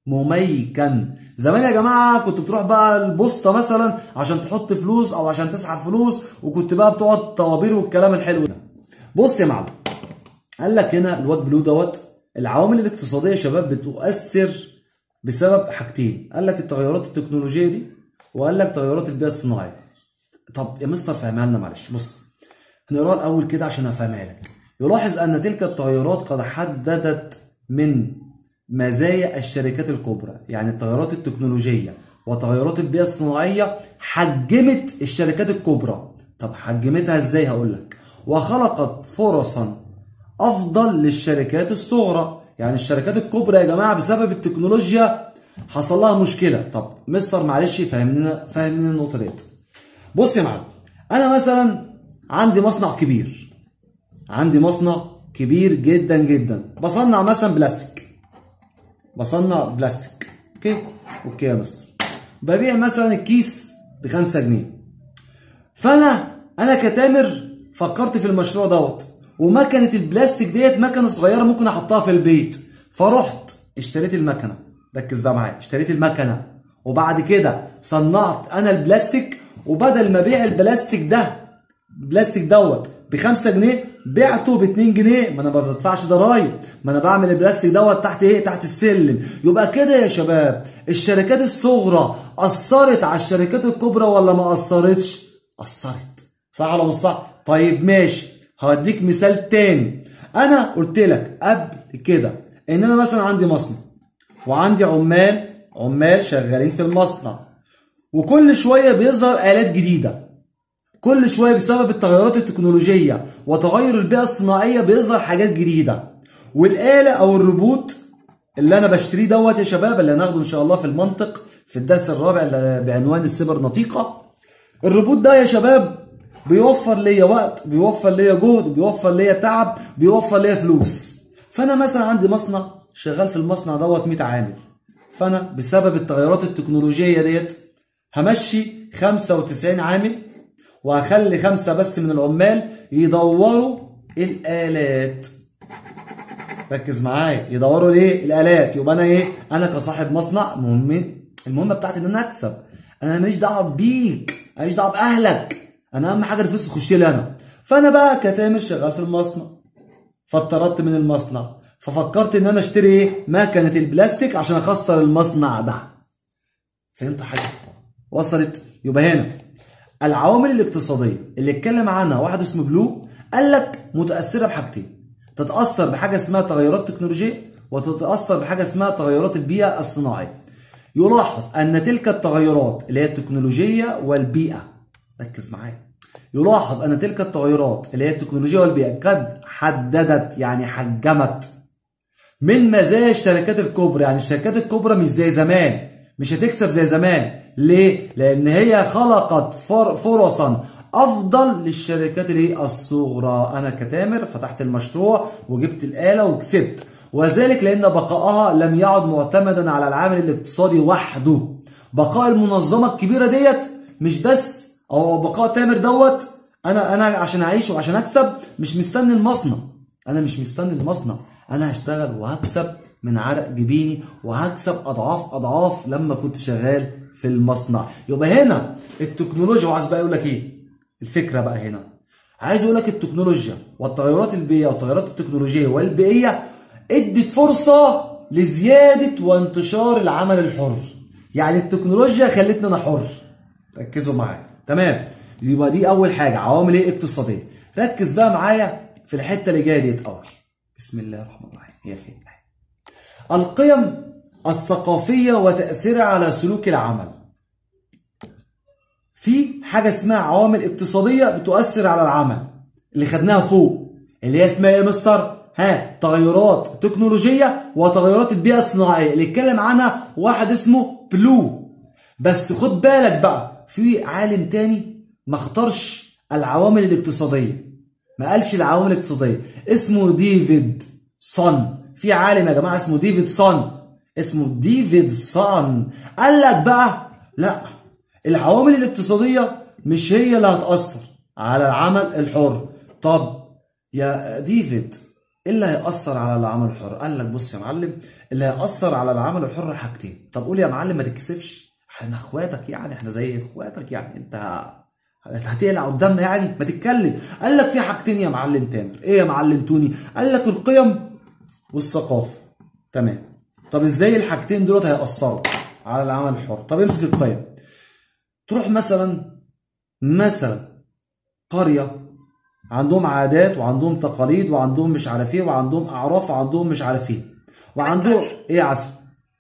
مميكن زمان يا جماعه كنت بتروح بقى البوسطه مثلا عشان تحط فلوس او عشان تسحب فلوس وكنت بقى بتقعد طوابير والكلام الحلو ده بص يا معلم قال لك هنا الواد بلو دوت العوامل الاقتصاديه يا شباب بتؤثر بسبب حاجتين قال لك التغيرات التكنولوجيه دي وقال لك تغيرات البيئه الصناعيه طب يا مستر فهمها لنا معلش بص هنقراها الاول كده عشان افهمها لك يلاحظ ان تلك التغيرات قد حددت من مزايا الشركات الكبرى يعني التغيرات التكنولوجيه وتغيرات البيئه الصناعيه حجمت الشركات الكبرى طب حجمتها ازاي هقول لك وخلقت فرصا افضل للشركات الصغرى يعني الشركات الكبرى يا جماعه بسبب التكنولوجيا حصل لها مشكله طب مستر معلش فهمنا فهمنا النقطه ديت بص يا معلم انا مثلا عندي مصنع كبير عندي مصنع كبير جدا جدا بصنع مثلا بلاستيك بصنع بلاستيك اوكي اوكي يا مستر ببيع مثلا الكيس ب 5 جنيه فانا انا كتامر فكرت في المشروع دوت ومكنه البلاستيك ديت مكنه صغيره ممكن احطها في البيت فرحت اشتريت المكنه ركز بقى معايا اشتريت المكنه وبعد كده صنعت انا البلاستيك وبدل ما ابيع البلاستيك ده البلاستيك دوت ب 5 جنيه بعته ب 2 جنيه ما انا ما بدفعش ضرايب ما انا بعمل البلاستيك دوت تحت ايه تحت السلم يبقى كده يا شباب الشركات الصغرى اثرت على الشركات الكبرى ولا ما اثرتش اثرت صح ولا مش صح طيب ماشي هوديك مثال تاني انا قلت لك قبل كده ان انا مثلا عندي مصنع وعندي عمال عمال شغالين في المصنع وكل شويه بيظهر الات جديده كل شويه بسبب التغيرات التكنولوجيه وتغير البيئه الصناعيه بيظهر حاجات جديده والاله او الروبوت اللي انا بشتريه دوت يا شباب اللي هناخده ان شاء الله في المنطق في الدرس الرابع اللي بعنوان السيبر نطيقه الروبوت ده يا شباب بيوفر ليا وقت بيوفر ليا جهد بيوفر ليا تعب بيوفر ليا فلوس فانا مثلا عندي مصنع شغال في المصنع دوت 100 عامل فانا بسبب التغيرات التكنولوجيه ديت همشي 95 عامل وهخلي خمسة بس من العمال يدوروا الآلات ركز معايا يدوروا ليه الآلات يبقى أنا إيه أنا كصاحب مصنع مهم المهمة بتاعتي إن أنا أكسب أنا ماليش دعوة بيك ماليش دعوة بأهلك أنا أهم حاجة الفلوس تخش لي أنا فأنا بقى كتامر شغال في المصنع فاتطردت من المصنع ففكرت إن أنا أشتري إيه مكنة البلاستيك عشان أخسر المصنع ده فهمتوا حاجة وصلت يبقى هنا العوامل الاقتصاديه اللي اتكلم عنها واحد اسمه بلو قال لك متاثره بحاجتين تتاثر بحاجه اسمها تغيرات تكنولوجيه وتتاثر بحاجه اسمها تغيرات البيئه الصناعيه يلاحظ ان تلك التغيرات اللي هي التكنولوجيه والبيئه ركز معايا يلاحظ ان تلك التغيرات اللي هي التكنولوجيا والبيئه قد حددت يعني حجمت من مزايا الشركات الكبرى يعني الشركات الكبرى مش زي زمان مش هتكسب زي زمان ليه؟ لأن هي خلقت فرصا أفضل للشركات اللي الصغرى أنا كتامر فتحت المشروع وجبت الآلة وكسبت وذلك لأن بقائها لم يعد معتمدا على العامل الاقتصادي وحده بقاء المنظمة الكبيرة ديت مش بس أو بقاء تامر دوت أنا أنا عشان أعيش وعشان أكسب مش مستني المصنع أنا مش مستني المصنع أنا هشتغل وهكسب من عرق جبيني وهكسب اضعاف اضعاف لما كنت شغال في المصنع يبقى هنا التكنولوجيا وعايز بقى يقول لك ايه الفكره بقى هنا عايز يقول لك التكنولوجيا والتغيرات البيئيه والتغيرات التكنولوجيه والبيئيه ادت فرصه لزياده وانتشار العمل الحر يعني التكنولوجيا خلتني انا حر ركزوا معايا تمام يبقى دي اول حاجه عوامل ايه اقتصاديه ركز بقى معايا في الحته اللي جايه ديت اول بسم الله الرحمن الرحيم هي فين القيم الثقافية وتأثيرها على سلوك العمل في حاجة اسمها عوامل اقتصادية بتؤثر على العمل اللي خدناها فوق اللي هي اسمها ايه يا مستر؟ ها تغيرات تكنولوجية وتغيرات البيئة الصناعية اللي اتكلم عنها واحد اسمه بلو بس خد بالك بقى في عالم تاني ما اختارش العوامل الاقتصادية ما قالش العوامل الاقتصادية اسمه ديفيد سون في عالم يا جماعه اسمه ديفيد سون اسمه ديفيد سون قال لك بقى لا العوامل الاقتصاديه مش هي اللي هتاثر على العمل الحر طب يا ديفيد ايه اللي هيأثر على العمل الحر؟ قال لك بص يا معلم اللي هيأثر على العمل الحر حاجتين، طب قول يا معلم ما تتكسفش احنا اخواتك يعني احنا زي اخواتك يعني انت انت هتقلع قدامنا يعني ما تتكلم قال لك في حاجتين يا معلم تامر ايه يا معلم توني قال لك القيم والثقافه تمام طب ازاي الحاجتين دول هيأثروا على العمل الحر طب امسك القيم تروح مثلا مثلا قريه عندهم عادات وعندهم تقاليد وعندهم مش عارف ايه وعندهم اعراف وعندهم مش عارف ايه وعندهم ايه يا عسل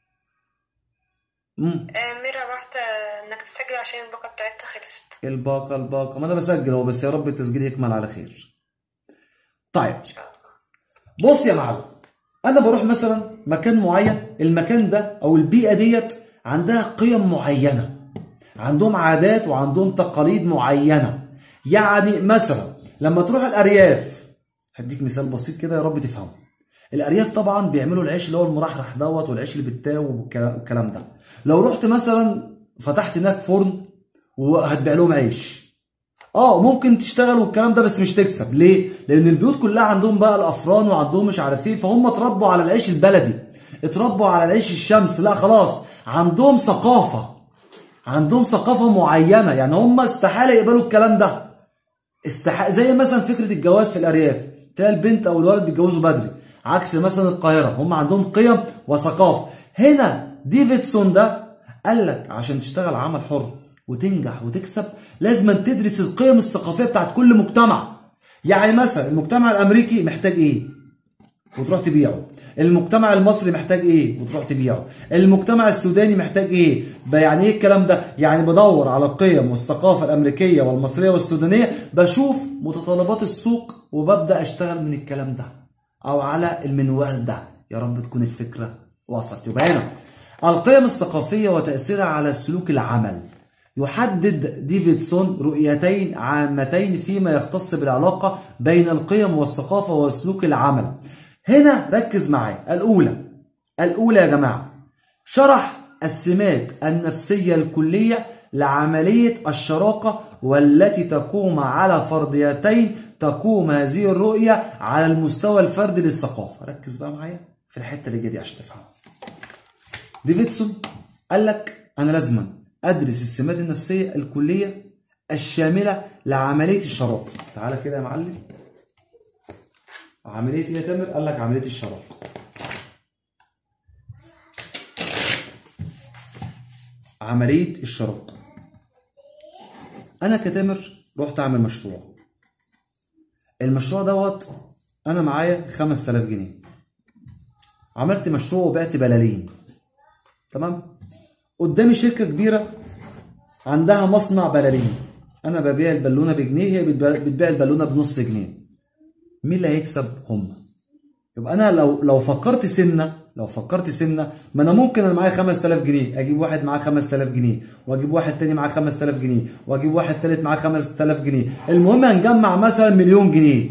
امم آه، ميرا رحت آه، انك تسجل عشان الباقة بتاعتها خلصت الباقه الباقه ما انا بسجل هو بس يا رب التسجيل يكمل على خير طيب ان شاء الله بص يا معلم انا بروح مثلا مكان معين المكان ده او البيئه ديت عندها قيم معينه عندهم عادات وعندهم تقاليد معينه يعني مثلا لما تروح الارياف هديك مثال بسيط كده يا رب تفهمه الارياف طبعا بيعملوا العيش اللي هو المرحرح دوت والعيش اللي بالتاو والكلام والكلام ده لو رحت مثلا فتحت هناك فرن وهتبيع لهم عيش اه ممكن تشتغل والكلام ده بس مش تكسب ليه لان البيوت كلها عندهم بقى الافران وعندهم مش عارف ايه فهم اتربوا على العيش البلدي اتربوا على العيش الشمس لا خلاص عندهم ثقافه عندهم ثقافه معينه يعني هم استحاله يقبلوا الكلام ده استحق زي مثلا فكره الجواز في الارياف تلاقي البنت او الولد بيتجوزوا بدري عكس مثلا القاهره هم عندهم قيم وثقافه هنا ديفيدسون ده قال لك عشان تشتغل عمل حر وتنجح وتكسب لازم تدرس القيم الثقافيه بتاعت كل مجتمع يعني مثلا المجتمع الامريكي محتاج ايه وتروح تبيعه المجتمع المصري محتاج ايه وتروح تبيعه المجتمع السوداني محتاج ايه بقى يعني ايه الكلام ده يعني بدور على القيم والثقافه الامريكيه والمصريه والسودانيه بشوف متطلبات السوق وببدا اشتغل من الكلام ده او على المنوال ده يا رب تكون الفكره وصلت يبقى هنا القيم الثقافيه وتاثيرها على سلوك العمل يحدد ديفيدسون رؤيتين عامتين فيما يختص بالعلاقه بين القيم والثقافه وسلوك العمل هنا ركز معايا الأولى الأولى يا جماعة شرح السمات النفسية الكلية لعملية الشراكة والتي تقوم على فرضيتين تقوم هذه الرؤية على المستوى الفردي للثقافة ركز بقى معايا في الحتة اللي جاية دي عشان تفهم ديفيدسون قال لك أنا لازما أدرس السمات النفسية الكلية الشاملة لعملية الشراكة تعالى كده يا معلم عملية ايه يا تامر؟ قال لك عملية الشراكة. عملية الشراكة. أنا كتامر رحت أعمل مشروع. المشروع دوت أنا معايا 5000 جنيه. عملت مشروع وبعت بلالين. تمام؟ قدامي شركة كبيرة عندها مصنع بلالين. أنا ببيع البالونة بجنيه هي بتبيع البالونة بنص جنيه. مين اللي هيكسب هم يبقى انا لو لو فكرت سنه لو فكرت سنه ما انا ممكن انا معايا 5000 جنيه اجيب واحد معاه 5000 جنيه واجيب واحد تاني معاه 5000 جنيه واجيب واحد تالت معاه 5000 جنيه المهم هنجمع مثلا مليون جنيه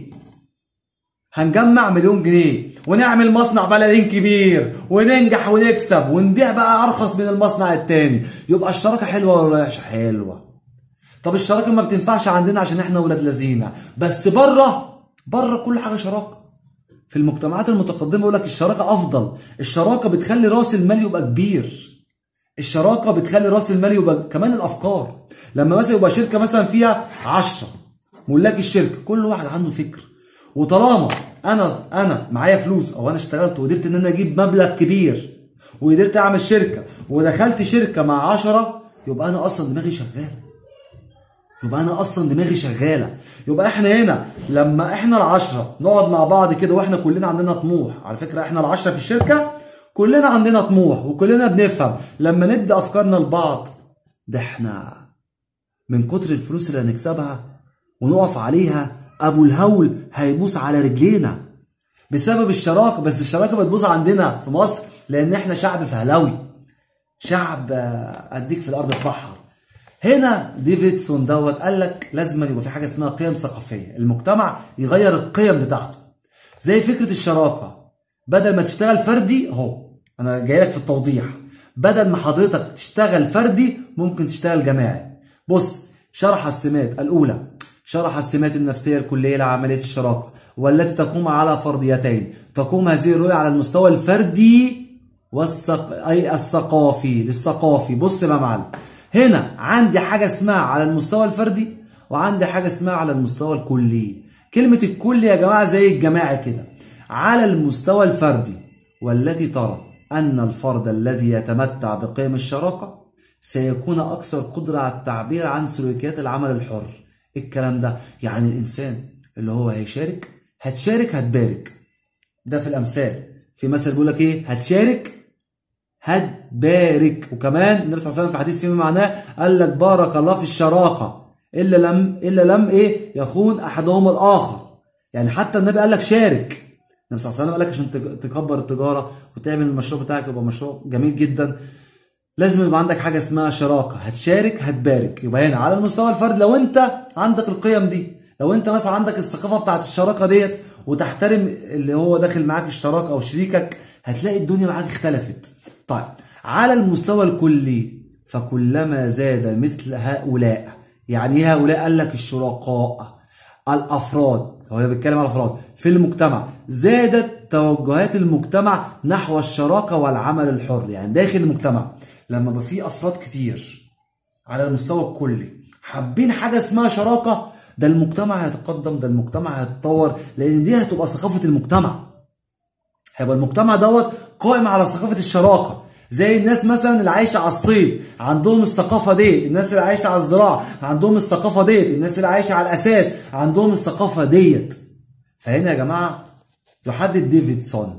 هنجمع مليون جنيه ونعمل مصنع بلالين كبير وننجح ونكسب ونبيع بقى ارخص من المصنع التاني يبقى الشراكه حلوه ولا وحشه حلوه طب الشراكه ما بتنفعش عندنا عشان احنا ولاد لذينه بس بره بره كل حاجه شراكه في المجتمعات المتقدمه يقول لك الشراكه افضل الشراكه بتخلي راس المال يبقى كبير الشراكه بتخلي راس المال يبقى كمان الافكار لما مثلا يبقى شركه مثلا فيها 10 ملاك الشركه كل واحد عنده فكر وطالما انا انا معايا فلوس او انا اشتغلت وقدرت ان انا اجيب مبلغ كبير وقدرت اعمل شركه ودخلت شركه مع 10 يبقى انا اصلا دماغي شغاله يبقى انا اصلا دماغي شغاله يبقى احنا هنا لما احنا العشرة نقعد مع بعض كده واحنا كلنا عندنا طموح على فكره احنا العشرة في الشركه كلنا عندنا طموح وكلنا بنفهم لما ندي افكارنا لبعض ده احنا من كتر الفلوس اللي هنكسبها ونقف عليها ابو الهول هيبوس على رجلينا بسبب الشراكه بس الشراكه بتبوظ عندنا في مصر لان احنا شعب فهلوي شعب اديك في الارض تفحر هنا ديفيدسون دوت قال لك لازم يبقى في حاجه اسمها قيم ثقافيه المجتمع يغير القيم بتاعته زي فكره الشراكه بدل ما تشتغل فردي اهو انا جاي لك في التوضيح بدل ما حضرتك تشتغل فردي ممكن تشتغل جماعي بص شرح السمات الاولى شرح السمات النفسيه الكليه لعمليه الشراكه والتي تقوم على فرضيتين تقوم هذه الرؤيه على المستوى الفردي والثق... اي الثقافي للثقافي بص بقى يا معلم هنا عندي حاجه اسمها على المستوى الفردي وعندي حاجه اسمها على المستوى الكلي كلمه الكل يا جماعه زي الجماعي كده على المستوى الفردي والتي ترى ان الفرد الذي يتمتع بقيم الشراكه سيكون اكثر قدره على التعبير عن سلوكيات العمل الحر الكلام ده يعني الانسان اللي هو هيشارك هتشارك هتبارك ده في الامثال في مثل بيقول لك ايه هتشارك هتبارك وكمان النبي صلى الله عليه وسلم في حديث فيما معناه قال لك بارك الله في الشراكه الا لم الا لم ايه يخون احدهما الاخر يعني حتى النبي قال لك شارك النبي صلى الله عليه وسلم قال لك عشان تج- تكبر التجاره وتعمل المشروع بتاعك يبقى مشروع جميل جدا لازم يبقى عندك حاجه اسمها شراكه هتشارك هتبارك يبقى هنا على المستوى الفردي لو انت عندك القيم دي لو انت مثلا عندك الثقافه بتاعت الشراكه ديت وتحترم اللي هو داخل معاك اشتراك او شريكك هتلاقي الدنيا معاك اختلفت طيب على المستوى الكلي فكلما زاد مثل هؤلاء يعني ايه هؤلاء قال لك الشركاء الافراد هو بيتكلم على الافراد في المجتمع زادت توجهات المجتمع نحو الشراكه والعمل الحر يعني داخل المجتمع لما يبقى في افراد كتير على المستوى الكلي حابين حاجه اسمها شراكه ده المجتمع هيتقدم ده المجتمع هيتطور لان دي هتبقى ثقافه المجتمع هيبقى المجتمع دوت قائم على ثقافه الشراكه زي الناس مثلا اللي عايشه على الصيد عندهم الثقافه ديت الناس اللي عايشه على الزراعه عندهم الثقافه ديت الناس اللي عايشه على الاساس عندهم الثقافه ديت فهنا يا جماعه يحدد ديفيدسون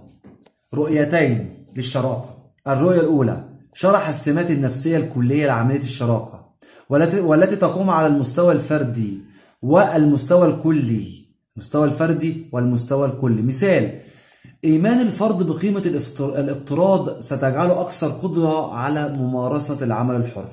رؤيتين للشراكه الرؤيه الاولى شرح السمات النفسيه الكليه لعمليه الشراكه والتي والتي تقوم على المستوى الفردي والمستوى الكلي المستوى الفردي والمستوى الكلي مثال إيمان الفرد بقيمة الافتر- الاقتراض ستجعله أكثر قدرة على ممارسة العمل الحر.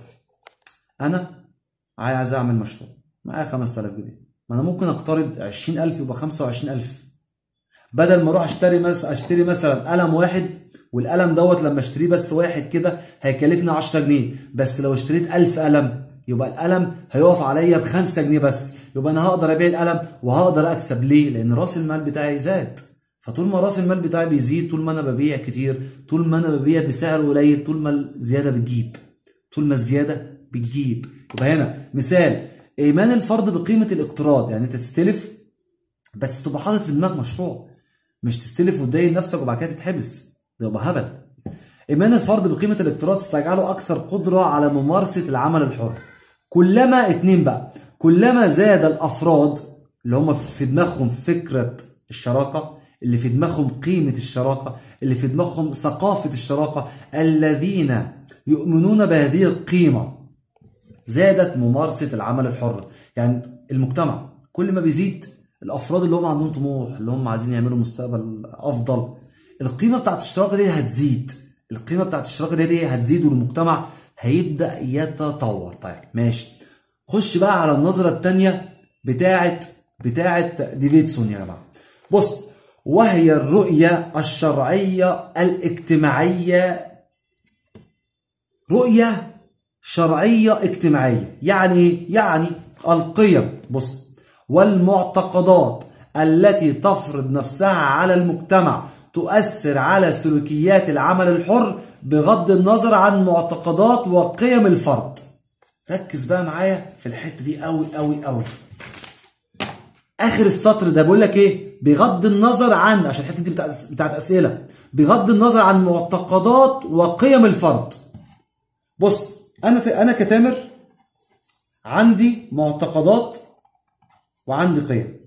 أنا عايز أعمل مشروع معايا 5000 جنيه، ما أنا ممكن أقترض 20000 يبقى 25000 بدل ما أروح أشتري مس... أشتري مثلا قلم واحد والقلم دوت لما أشتريه بس واحد كده هيكلفني 10 جنيه، بس لو اشتريت 1000 قلم يبقى القلم هيقف عليا ب 5 جنيه بس، يبقى أنا هقدر أبيع القلم وهقدر أكسب ليه؟ لأن رأس المال بتاعي زاد. فطول ما راس المال بتاعي بيزيد طول ما انا ببيع كتير طول ما انا ببيع بسعر قليل طول ما الزياده بتجيب طول ما الزياده بتجيب يبقى هنا مثال ايمان الفرد بقيمه الاقتراض يعني انت تستلف بس تبقى حاطط في دماغك مشروع مش تستلف وتدين نفسك وبعد كده تتحبس ده يبقى هبل ايمان الفرد بقيمه الاقتراض استجعله اكثر قدره على ممارسه العمل الحر كلما اتنين بقى كلما زاد الافراد اللي هم في دماغهم فكره الشراكه اللي في دماغهم قيمه الشراكه اللي في دماغهم ثقافه الشراكه الذين يؤمنون بهذه القيمه زادت ممارسه العمل الحر يعني المجتمع كل ما بيزيد الافراد اللي هم عندهم طموح اللي هم عايزين يعملوا مستقبل افضل القيمه بتاعت الشراكه دي هتزيد القيمه بتاعت الشراكه دي, دي هتزيد والمجتمع هيبدا يتطور طيب ماشي خش بقى على النظره الثانيه بتاعت بتاعت ديفيدسون يا جماعه بص وهي الرؤيه الشرعيه الاجتماعيه رؤيه شرعيه اجتماعيه يعني إيه؟ يعني القيم بص والمعتقدات التي تفرض نفسها على المجتمع تؤثر على سلوكيات العمل الحر بغض النظر عن معتقدات وقيم الفرد ركز بقى معايا في الحته دي قوي قوي قوي اخر السطر ده بيقول لك ايه بغض النظر عن عشان الحته دي بتاعت بتاعت اسئله بغض النظر عن معتقدات وقيم الفرد بص انا انا كتامر عندي معتقدات وعندي قيم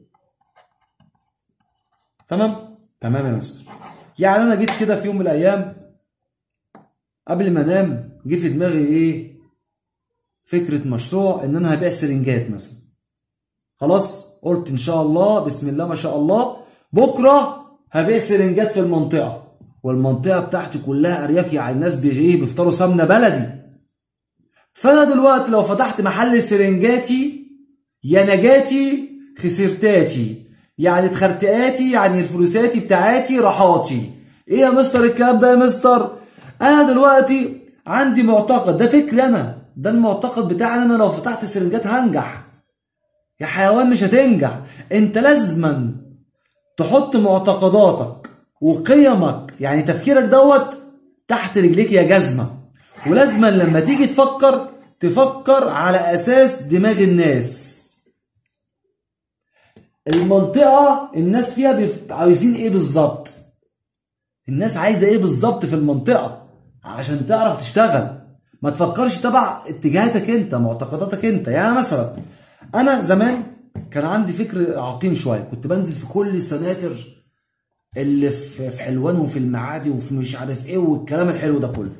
تمام تمام يا مستر يعني انا جيت كده في يوم من الايام قبل ما انام جه في دماغي ايه فكره مشروع ان انا هبيع سرنجات مثلا خلاص قلت ان شاء الله بسم الله ما شاء الله بكره هبيع سرنجات في المنطقه والمنطقه بتاعتي كلها ارياف يعني الناس بيجي بيفطروا سمنه بلدي فانا دلوقتي لو فتحت محل سرنجاتي يا نجاتي خسرتاتي يعني اتخرتقاتي يعني الفلوساتي بتاعاتي راحاتي ايه يا مستر الكلام ده يا مستر انا دلوقتي عندي معتقد ده فكري انا ده المعتقد بتاعي انا لو فتحت سرنجات هنجح يا حيوان مش هتنجح انت لازما تحط معتقداتك وقيمك يعني تفكيرك دوت تحت رجليك يا جزمة ولازما لما تيجي تفكر تفكر على اساس دماغ الناس المنطقة الناس فيها بيف- عايزين ايه بالظبط الناس عايزة ايه بالظبط في المنطقة عشان تعرف تشتغل ما تفكرش تبع اتجاهاتك انت معتقداتك انت يعني مثلا انا زمان كان عندي فكر عقيم شوية كنت بنزل في كل السناتر اللي في في حلوان وفي المعادي وفي مش عارف ايه والكلام الحلو ده كله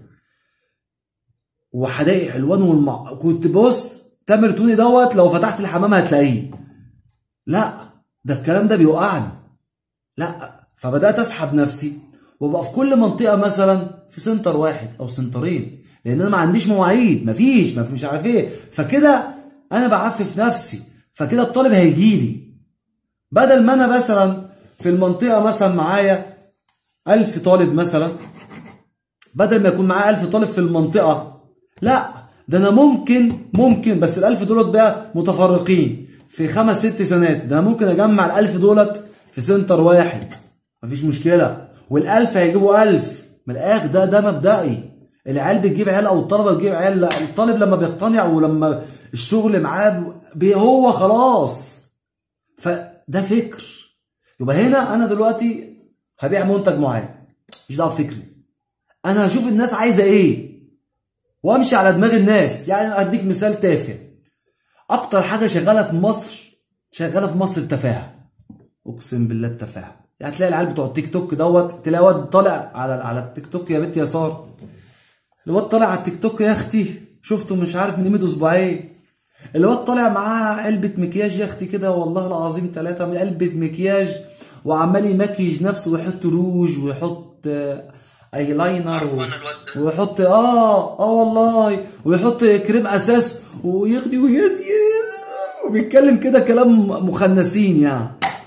وحدائق حلوان والمع... كنت بص تامر توني دوت لو فتحت الحمام هتلاقيه لا ده الكلام ده بيوقعني لا فبدات اسحب نفسي وابقى في كل منطقه مثلا في سنتر واحد او سنترين لان انا ما عنديش مواعيد مفيش ما في مش عارف ايه فكده انا بعفف نفسي فكده الطالب هيجي لي بدل ما انا مثلا في المنطقه مثلا معايا ألف طالب مثلا بدل ما يكون معايا ألف طالب في المنطقة لا ده أنا ممكن ممكن بس الألف دولت بقى متفرقين في خمس ست سنوات ده أنا ممكن أجمع الألف دولت في سنتر واحد مفيش مشكلة والألف هيجيبوا ألف من الآخر ده ده مبدئي العيال بتجيب عيال أو الطلبة بتجيب عيال لا الطالب لما بيقتنع ولما الشغل معاه بي- هو خلاص فده فكر يبقى هنا انا دلوقتي هبيع منتج معين مش دعوه بفكري انا هشوف الناس عايزه ايه وامشي على دماغ الناس يعني اديك مثال تافه اكتر حاجه شغاله في مصر شغاله في مصر التفاهه اقسم بالله التفاهه يعني تلاقي العيال بتوع التيك توك دوت تلاقي واد طالع على على التيك توك يا بنت يسار الواد طالع على التيك توك يا اختي شفته مش عارف من قيمه اسبوعين الواد طالع معاه علبة مكياج يا اختي كده والله العظيم ثلاثة من علبة مكياج وعمال يمكيج نفسه ويحط روج ويحط آه، ايلاينر عارف و... أنا الواد ده. ويحط اه اه والله ويحط كريم اساس ويغدي ويدي وبيتكلم كده كلام مخنثين يعني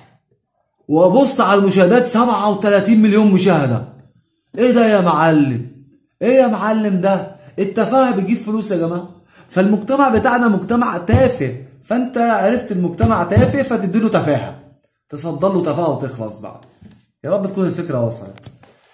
وابص على المشاهدات 37 مليون مشاهدة ايه ده يا معلم ايه يا معلم ده التفاهة بتجيب فلوس يا جماعة فالمجتمع بتاعنا مجتمع تافه فانت عرفت المجتمع تافه فتديله تفاهة تصدر له تفاهة وتخلص بقى يا رب تكون الفكرة وصلت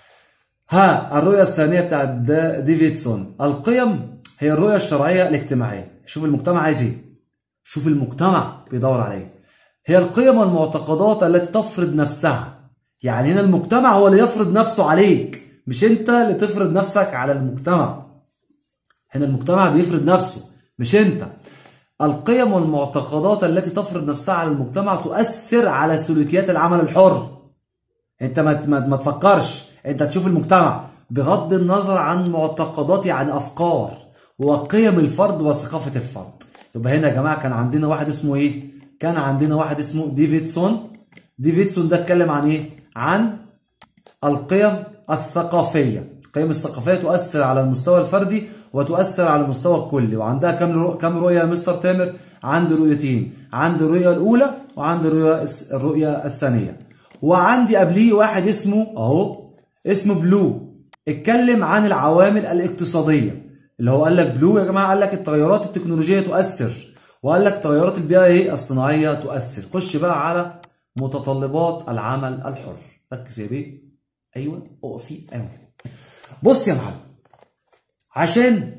ها الرؤية الثانية بتاعت دا- ديفيدسون القيم هي الرؤية الشرعية الاجتماعية شوف المجتمع عايز ايه شوف المجتمع بيدور على ايه هي القيم والمعتقدات التي تفرض نفسها يعني هنا المجتمع هو اللي يفرض نفسه عليك مش انت اللي تفرض نفسك على المجتمع هنا المجتمع بيفرض نفسه مش انت القيم والمعتقدات التي تفرض نفسها على المجتمع تؤثر على سلوكيات العمل الحر انت ما ما, ما تفكرش انت تشوف المجتمع بغض النظر عن معتقدات يعني افكار وقيم الفرد وثقافه الفرد يبقى هنا يا جماعه كان عندنا واحد اسمه ايه كان عندنا واحد اسمه ديفيدسون ديفيدسون ده اتكلم عن ايه عن القيم الثقافيه القيم الثقافيه تؤثر على المستوى الفردي وتؤثر على المستوى الكلي وعندها كم رو... كم رؤيه يا مستر تامر عندي رؤيتين عندي الرؤيه الاولى وعندي الرؤيه الس- الرؤيه الثانيه وعندي قبليه واحد اسمه اهو اسمه بلو اتكلم عن العوامل الاقتصاديه اللي هو قال لك بلو يا جماعه قال لك التغيرات التكنولوجيه تؤثر وقال لك تغيرات البيئه ايه الصناعيه تؤثر خش بقى على متطلبات العمل الحر ركز يا بيه ايوه اقفي قوي بص يا معلم عشان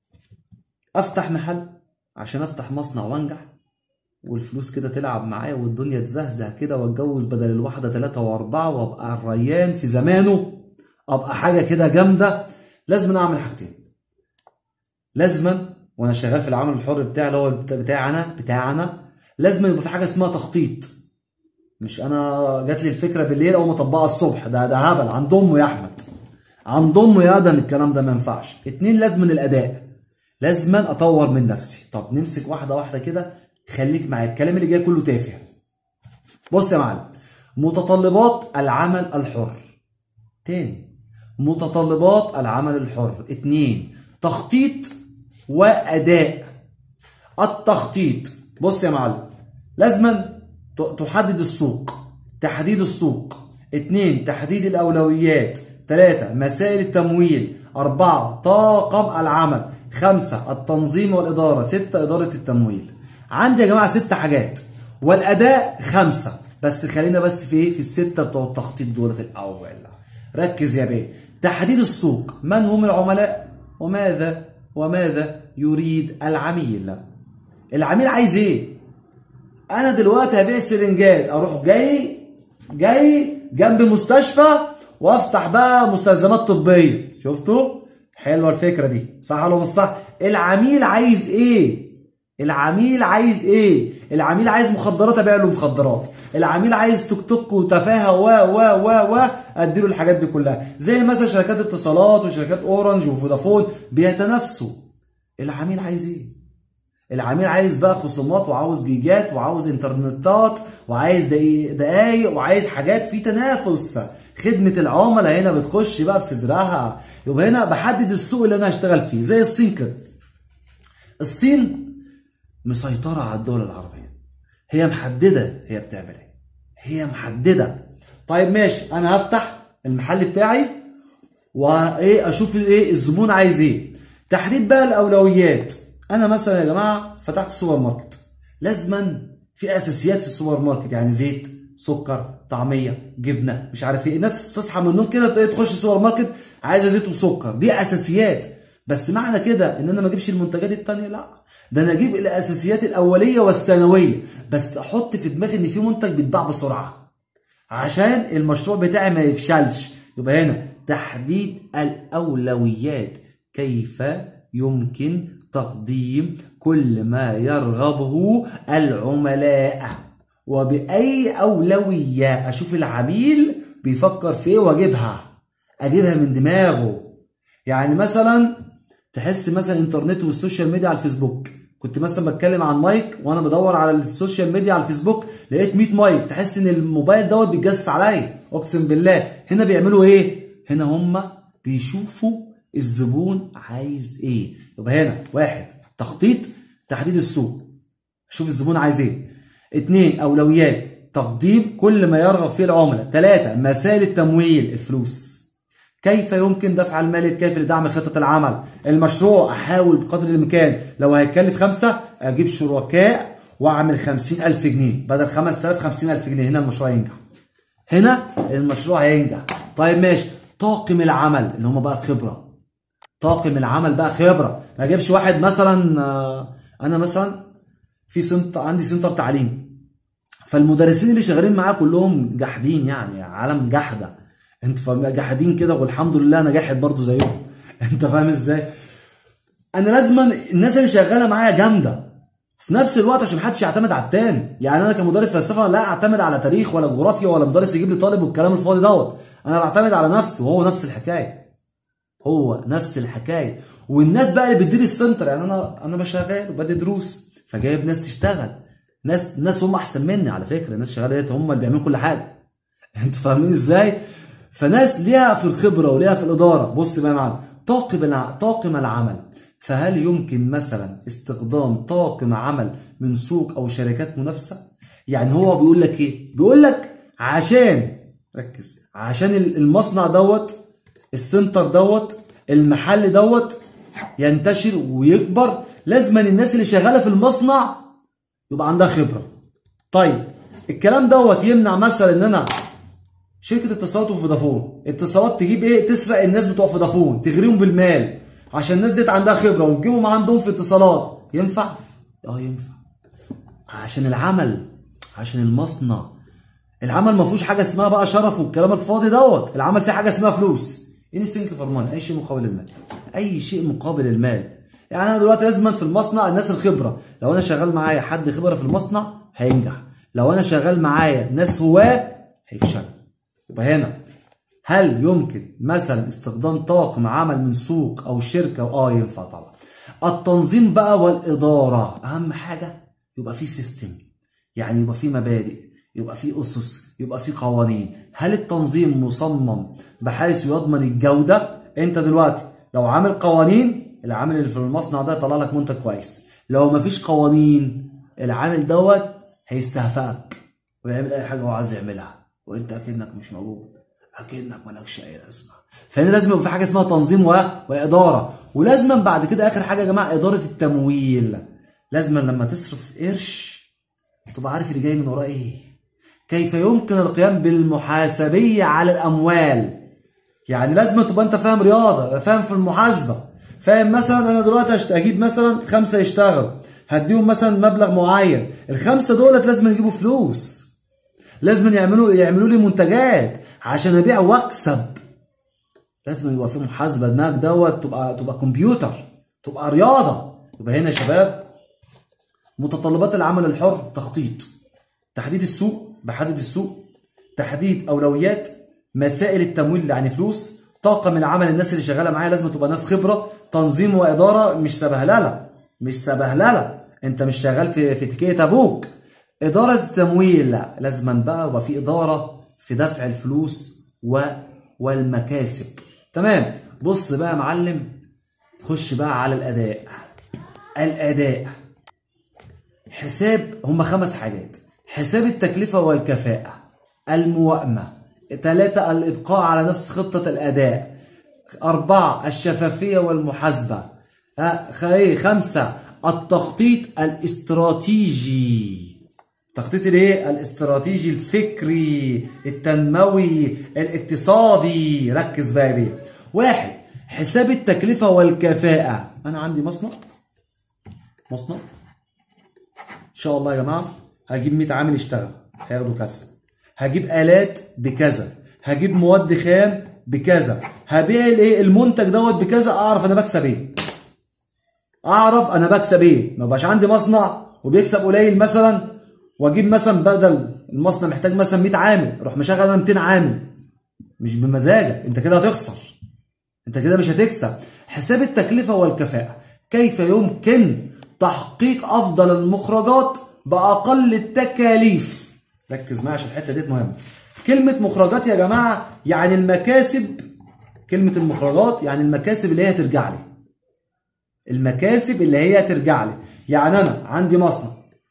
افتح محل عشان افتح مصنع وانجح والفلوس كده تلعب معايا والدنيا تزهزه كده واتجوز بدل الواحده ثلاثة واربعة وابقى الريان في زمانه ابقى حاجه كده جامده لازم اعمل حاجتين لازما وانا شغال في العمل الحر بتاعي اللي هو بتا- بتاعنا بتاعنا لازم يبقى في حاجه اسمها تخطيط مش انا جات لي الفكره بالليل اقوم اطبقها الصبح ده ده هبل عند امه يا احمد عند امه يا ادم الكلام ده ما ينفعش اتنين لازم الاداء لازما اطور من نفسي طب نمسك واحده واحده كده خليك معايا الكلام اللي جاي كله تافه بص يا معلم متطلبات العمل الحر تاني متطلبات العمل الحر اتنين تخطيط واداء التخطيط بص يا معلم لازما ت- تحدد السوق تحديد السوق اتنين تحديد الاولويات تلاتة مسائل التمويل أربعة طاقم العمل خمسة التنظيم والإدارة ستة إدارة التمويل عندي يا جماعة ست حاجات والأداء خمسة بس خلينا بس في إيه؟ في الستة بتوع التخطيط دولة الأول ركز يا بيه تحديد السوق من هم العملاء وماذا وماذا يريد العميل العميل عايز ايه انا دلوقتي هبيع سرنجات اروح جاي جاي جنب مستشفى وافتح بقى مستلزمات طبيه شفتوا حلوه الفكره دي صح ولا مش صح العميل عايز ايه العميل عايز ايه العميل عايز مخدرات ابيع له مخدرات العميل عايز توك توك وتفاهه و و و و اديله الحاجات دي كلها زي مثلا شركات اتصالات وشركات اورنج وفودافون بيتنافسوا العميل عايز ايه العميل عايز بقى خصومات وعاوز جيجات وعاوز انترنتات وعايز دقايق دقايق وعايز حاجات في تنافس خدمة العملاء هنا بتخش بقى بصدرها يبقى هنا بحدد السوق اللي انا هشتغل فيه زي الصين كده الصين مسيطرة على الدول العربية هي محددة هي بتعمل ايه هي محددة طيب ماشي انا هفتح المحل بتاعي وايه اشوف ايه الزبون عايز ايه تحديد بقى الاولويات انا مثلا يا جماعه فتحت سوبر ماركت لازما في اساسيات في السوبر ماركت يعني زيت سكر طعميه جبنه مش عارف ايه الناس تصحى من النوم كده تلاقي تخش السوبر ماركت عايزه زيت وسكر دي اساسيات بس معنى كده ان انا ما اجيبش المنتجات التانية لا ده انا اجيب الاساسيات الاوليه والثانويه بس احط في دماغي ان في منتج بيتباع بسرعه عشان المشروع بتاعي ما يفشلش يبقى هنا تحديد الاولويات كيف يمكن تقديم كل ما يرغبه العملاء وبأي أولوية أشوف العميل بيفكر في إيه وأجيبها أجيبها من دماغه يعني مثلا تحس مثلا الانترنت والسوشيال ميديا على الفيسبوك كنت مثلا بتكلم عن مايك وانا بدور على السوشيال ميديا على الفيسبوك لقيت 100 مايك تحس ان الموبايل دوت بيتجسس عليا اقسم بالله هنا بيعملوا ايه هنا هم بيشوفوا الزبون عايز ايه يبقى هنا واحد تخطيط تحديد السوق شوف الزبون عايز ايه اتنين اولويات تقديم كل ما يرغب فيه العملاء ثلاثة مسائل التمويل الفلوس كيف يمكن دفع المال الكافي لدعم خطة العمل المشروع أحاول بقدر الإمكان لو هيكلف خمسة أجيب شركاء وأعمل خمسين ألف جنيه بدل خمس تلاف خمسين ألف جنيه هنا المشروع ينجح هنا المشروع هينجح طيب ماشي طاقم العمل اللي هم بقى الخبرة طاقم العمل بقى خبرة ما أجيبش واحد مثلا آه، أنا مثلا في سنتر عندي سنتر تعليم فالمدرسين اللي شغالين معاه كلهم جاحدين يعني عالم جحده انت فاهم جاحدين كده والحمد لله انا جاحد برضو زيهم انت فاهم ازاي انا لازما الناس اللي شغاله معايا جامده في نفس الوقت عشان محدش يعتمد على التاني يعني انا كمدرس فلسفه لا اعتمد على تاريخ ولا جغرافيا ولا مدرس يجيب لي طالب والكلام الفاضي دوت انا بعتمد على نفسي وهو نفس الحكايه هو نفس الحكايه والناس بقى اللي بتدير السنتر يعني انا انا بشغال وبدي دروس فجايب ناس تشتغل ناس ناس هم احسن مني على فكره الناس شغاله ديت هم اللي بيعملوا كل حاجه انتوا فاهمين ازاي فناس ليها في الخبره وليها في الاداره بص بقى يا معلم طاقم الع... طاقم العمل فهل يمكن مثلا استخدام طاقم عمل من سوق او شركات منافسه يعني هو بيقول لك ايه بيقول لك عشان ركز عشان المصنع دوت السنتر دوت المحل دوت ينتشر ويكبر لازما الناس اللي شغاله في المصنع يبقى عندها خبره طيب الكلام دوت يمنع مثلا ان انا شركه اتصالات وفودافون اتصالات تجيب ايه تسرق الناس بتوع فودافون تغريهم بالمال عشان الناس ديت عندها خبره وتجيبهم عندهم في اتصالات ينفع اه ينفع عشان العمل عشان المصنع العمل ما فيهوش حاجه اسمها بقى شرف والكلام الفاضي دوت العمل فيه حاجه اسمها فلوس انستنك فرمان اي شيء مقابل المال اي شيء مقابل المال يعني انا دلوقتي لازم في المصنع الناس الخبره لو انا شغال معايا حد خبره في المصنع هينجح لو انا شغال معايا ناس هواه هيفشل يبقى هنا هل يمكن مثلا استخدام طاقم عمل من سوق او شركه اه ينفع طبعا التنظيم بقى والاداره اهم حاجه يبقى في سيستم يعني يبقى في مبادئ يبقى في اسس يبقى في قوانين هل التنظيم مصمم بحيث يضمن الجوده انت دلوقتي لو عامل قوانين العامل اللي في المصنع ده يطلع لك منتج كويس لو مفيش قوانين العامل دوت هيستهفأك ويعمل اي حاجه هو عايز يعملها وانت اكنك مش موجود اكنك مالكش اي لازمه فهنا لازم يبقى في حاجه اسمها تنظيم و... واداره ولازم بعد كده اخر حاجه يا جماعه اداره التمويل لازم لما تصرف قرش تبقى عارف اللي جاي من وراه ايه كيف يمكن القيام بالمحاسبيه على الاموال يعني لازم تبقى انت فاهم رياضه فاهم في المحاسبه فاهم مثلا انا دلوقتي هشت- اجيب مثلا خمسه يشتغلوا هديهم مثلا مبلغ معين الخمسه دولت لازم يجيبوا فلوس لازم يعملوا يعملوا لي منتجات عشان ابيع واكسب لازم يبقى في محاسبه دماغك دوت تبقى تبقى كمبيوتر تبقى رياضه يبقى هنا يا شباب متطلبات العمل الحر تخطيط تحديد السوق بحدد السوق تحديد اولويات مسائل التمويل يعني فلوس طاقم العمل الناس اللي شغاله معايا لازم تبقى ناس خبره تنظيم واداره مش سبهلله مش سبهلله انت مش شغال في في تكيه ابوك اداره التمويل لا لازما بقى يبقى في اداره في دفع الفلوس و والمكاسب تمام بص بقى يا معلم خش بقى على الاداء الاداء حساب هم خمس حاجات حساب التكلفة والكفاءة الموائمة ثلاثة الإبقاء على نفس خطة الأداء أربعة الشفافية والمحاسبة ها، خ- إيه؟ خمسة التخطيط الاستراتيجي تخطيط الايه الاستراتيجي الفكري التنموي الاقتصادي ركز بقى يا بيه واحد حساب التكلفة والكفاءة أنا عندي مصنع مصنع ان شاء الله يا جماعه هجيب 100 عامل يشتغل هياخدوا كذا هجيب الات بكذا هجيب مواد خام بكذا هبيع الايه المنتج دوت بكذا اعرف انا بكسب ايه اعرف انا بكسب ايه ما بقاش عندي مصنع وبيكسب قليل مثلا واجيب مثلا بدل المصنع محتاج مثلا 100 عامل اروح مشغل انا 200 عامل مش بمزاجك انت كده هتخسر انت كده مش هتكسب حساب التكلفة والكفاءة كيف يمكن تحقيق افضل المخرجات باقل التكاليف ركز معايا عشان الحته ديت مهمه كلمه مخرجات يا جماعه يعني المكاسب كلمه المخرجات يعني المكاسب اللي هي هترجع لي المكاسب اللي هي هترجع لي يعني انا عندي مصنع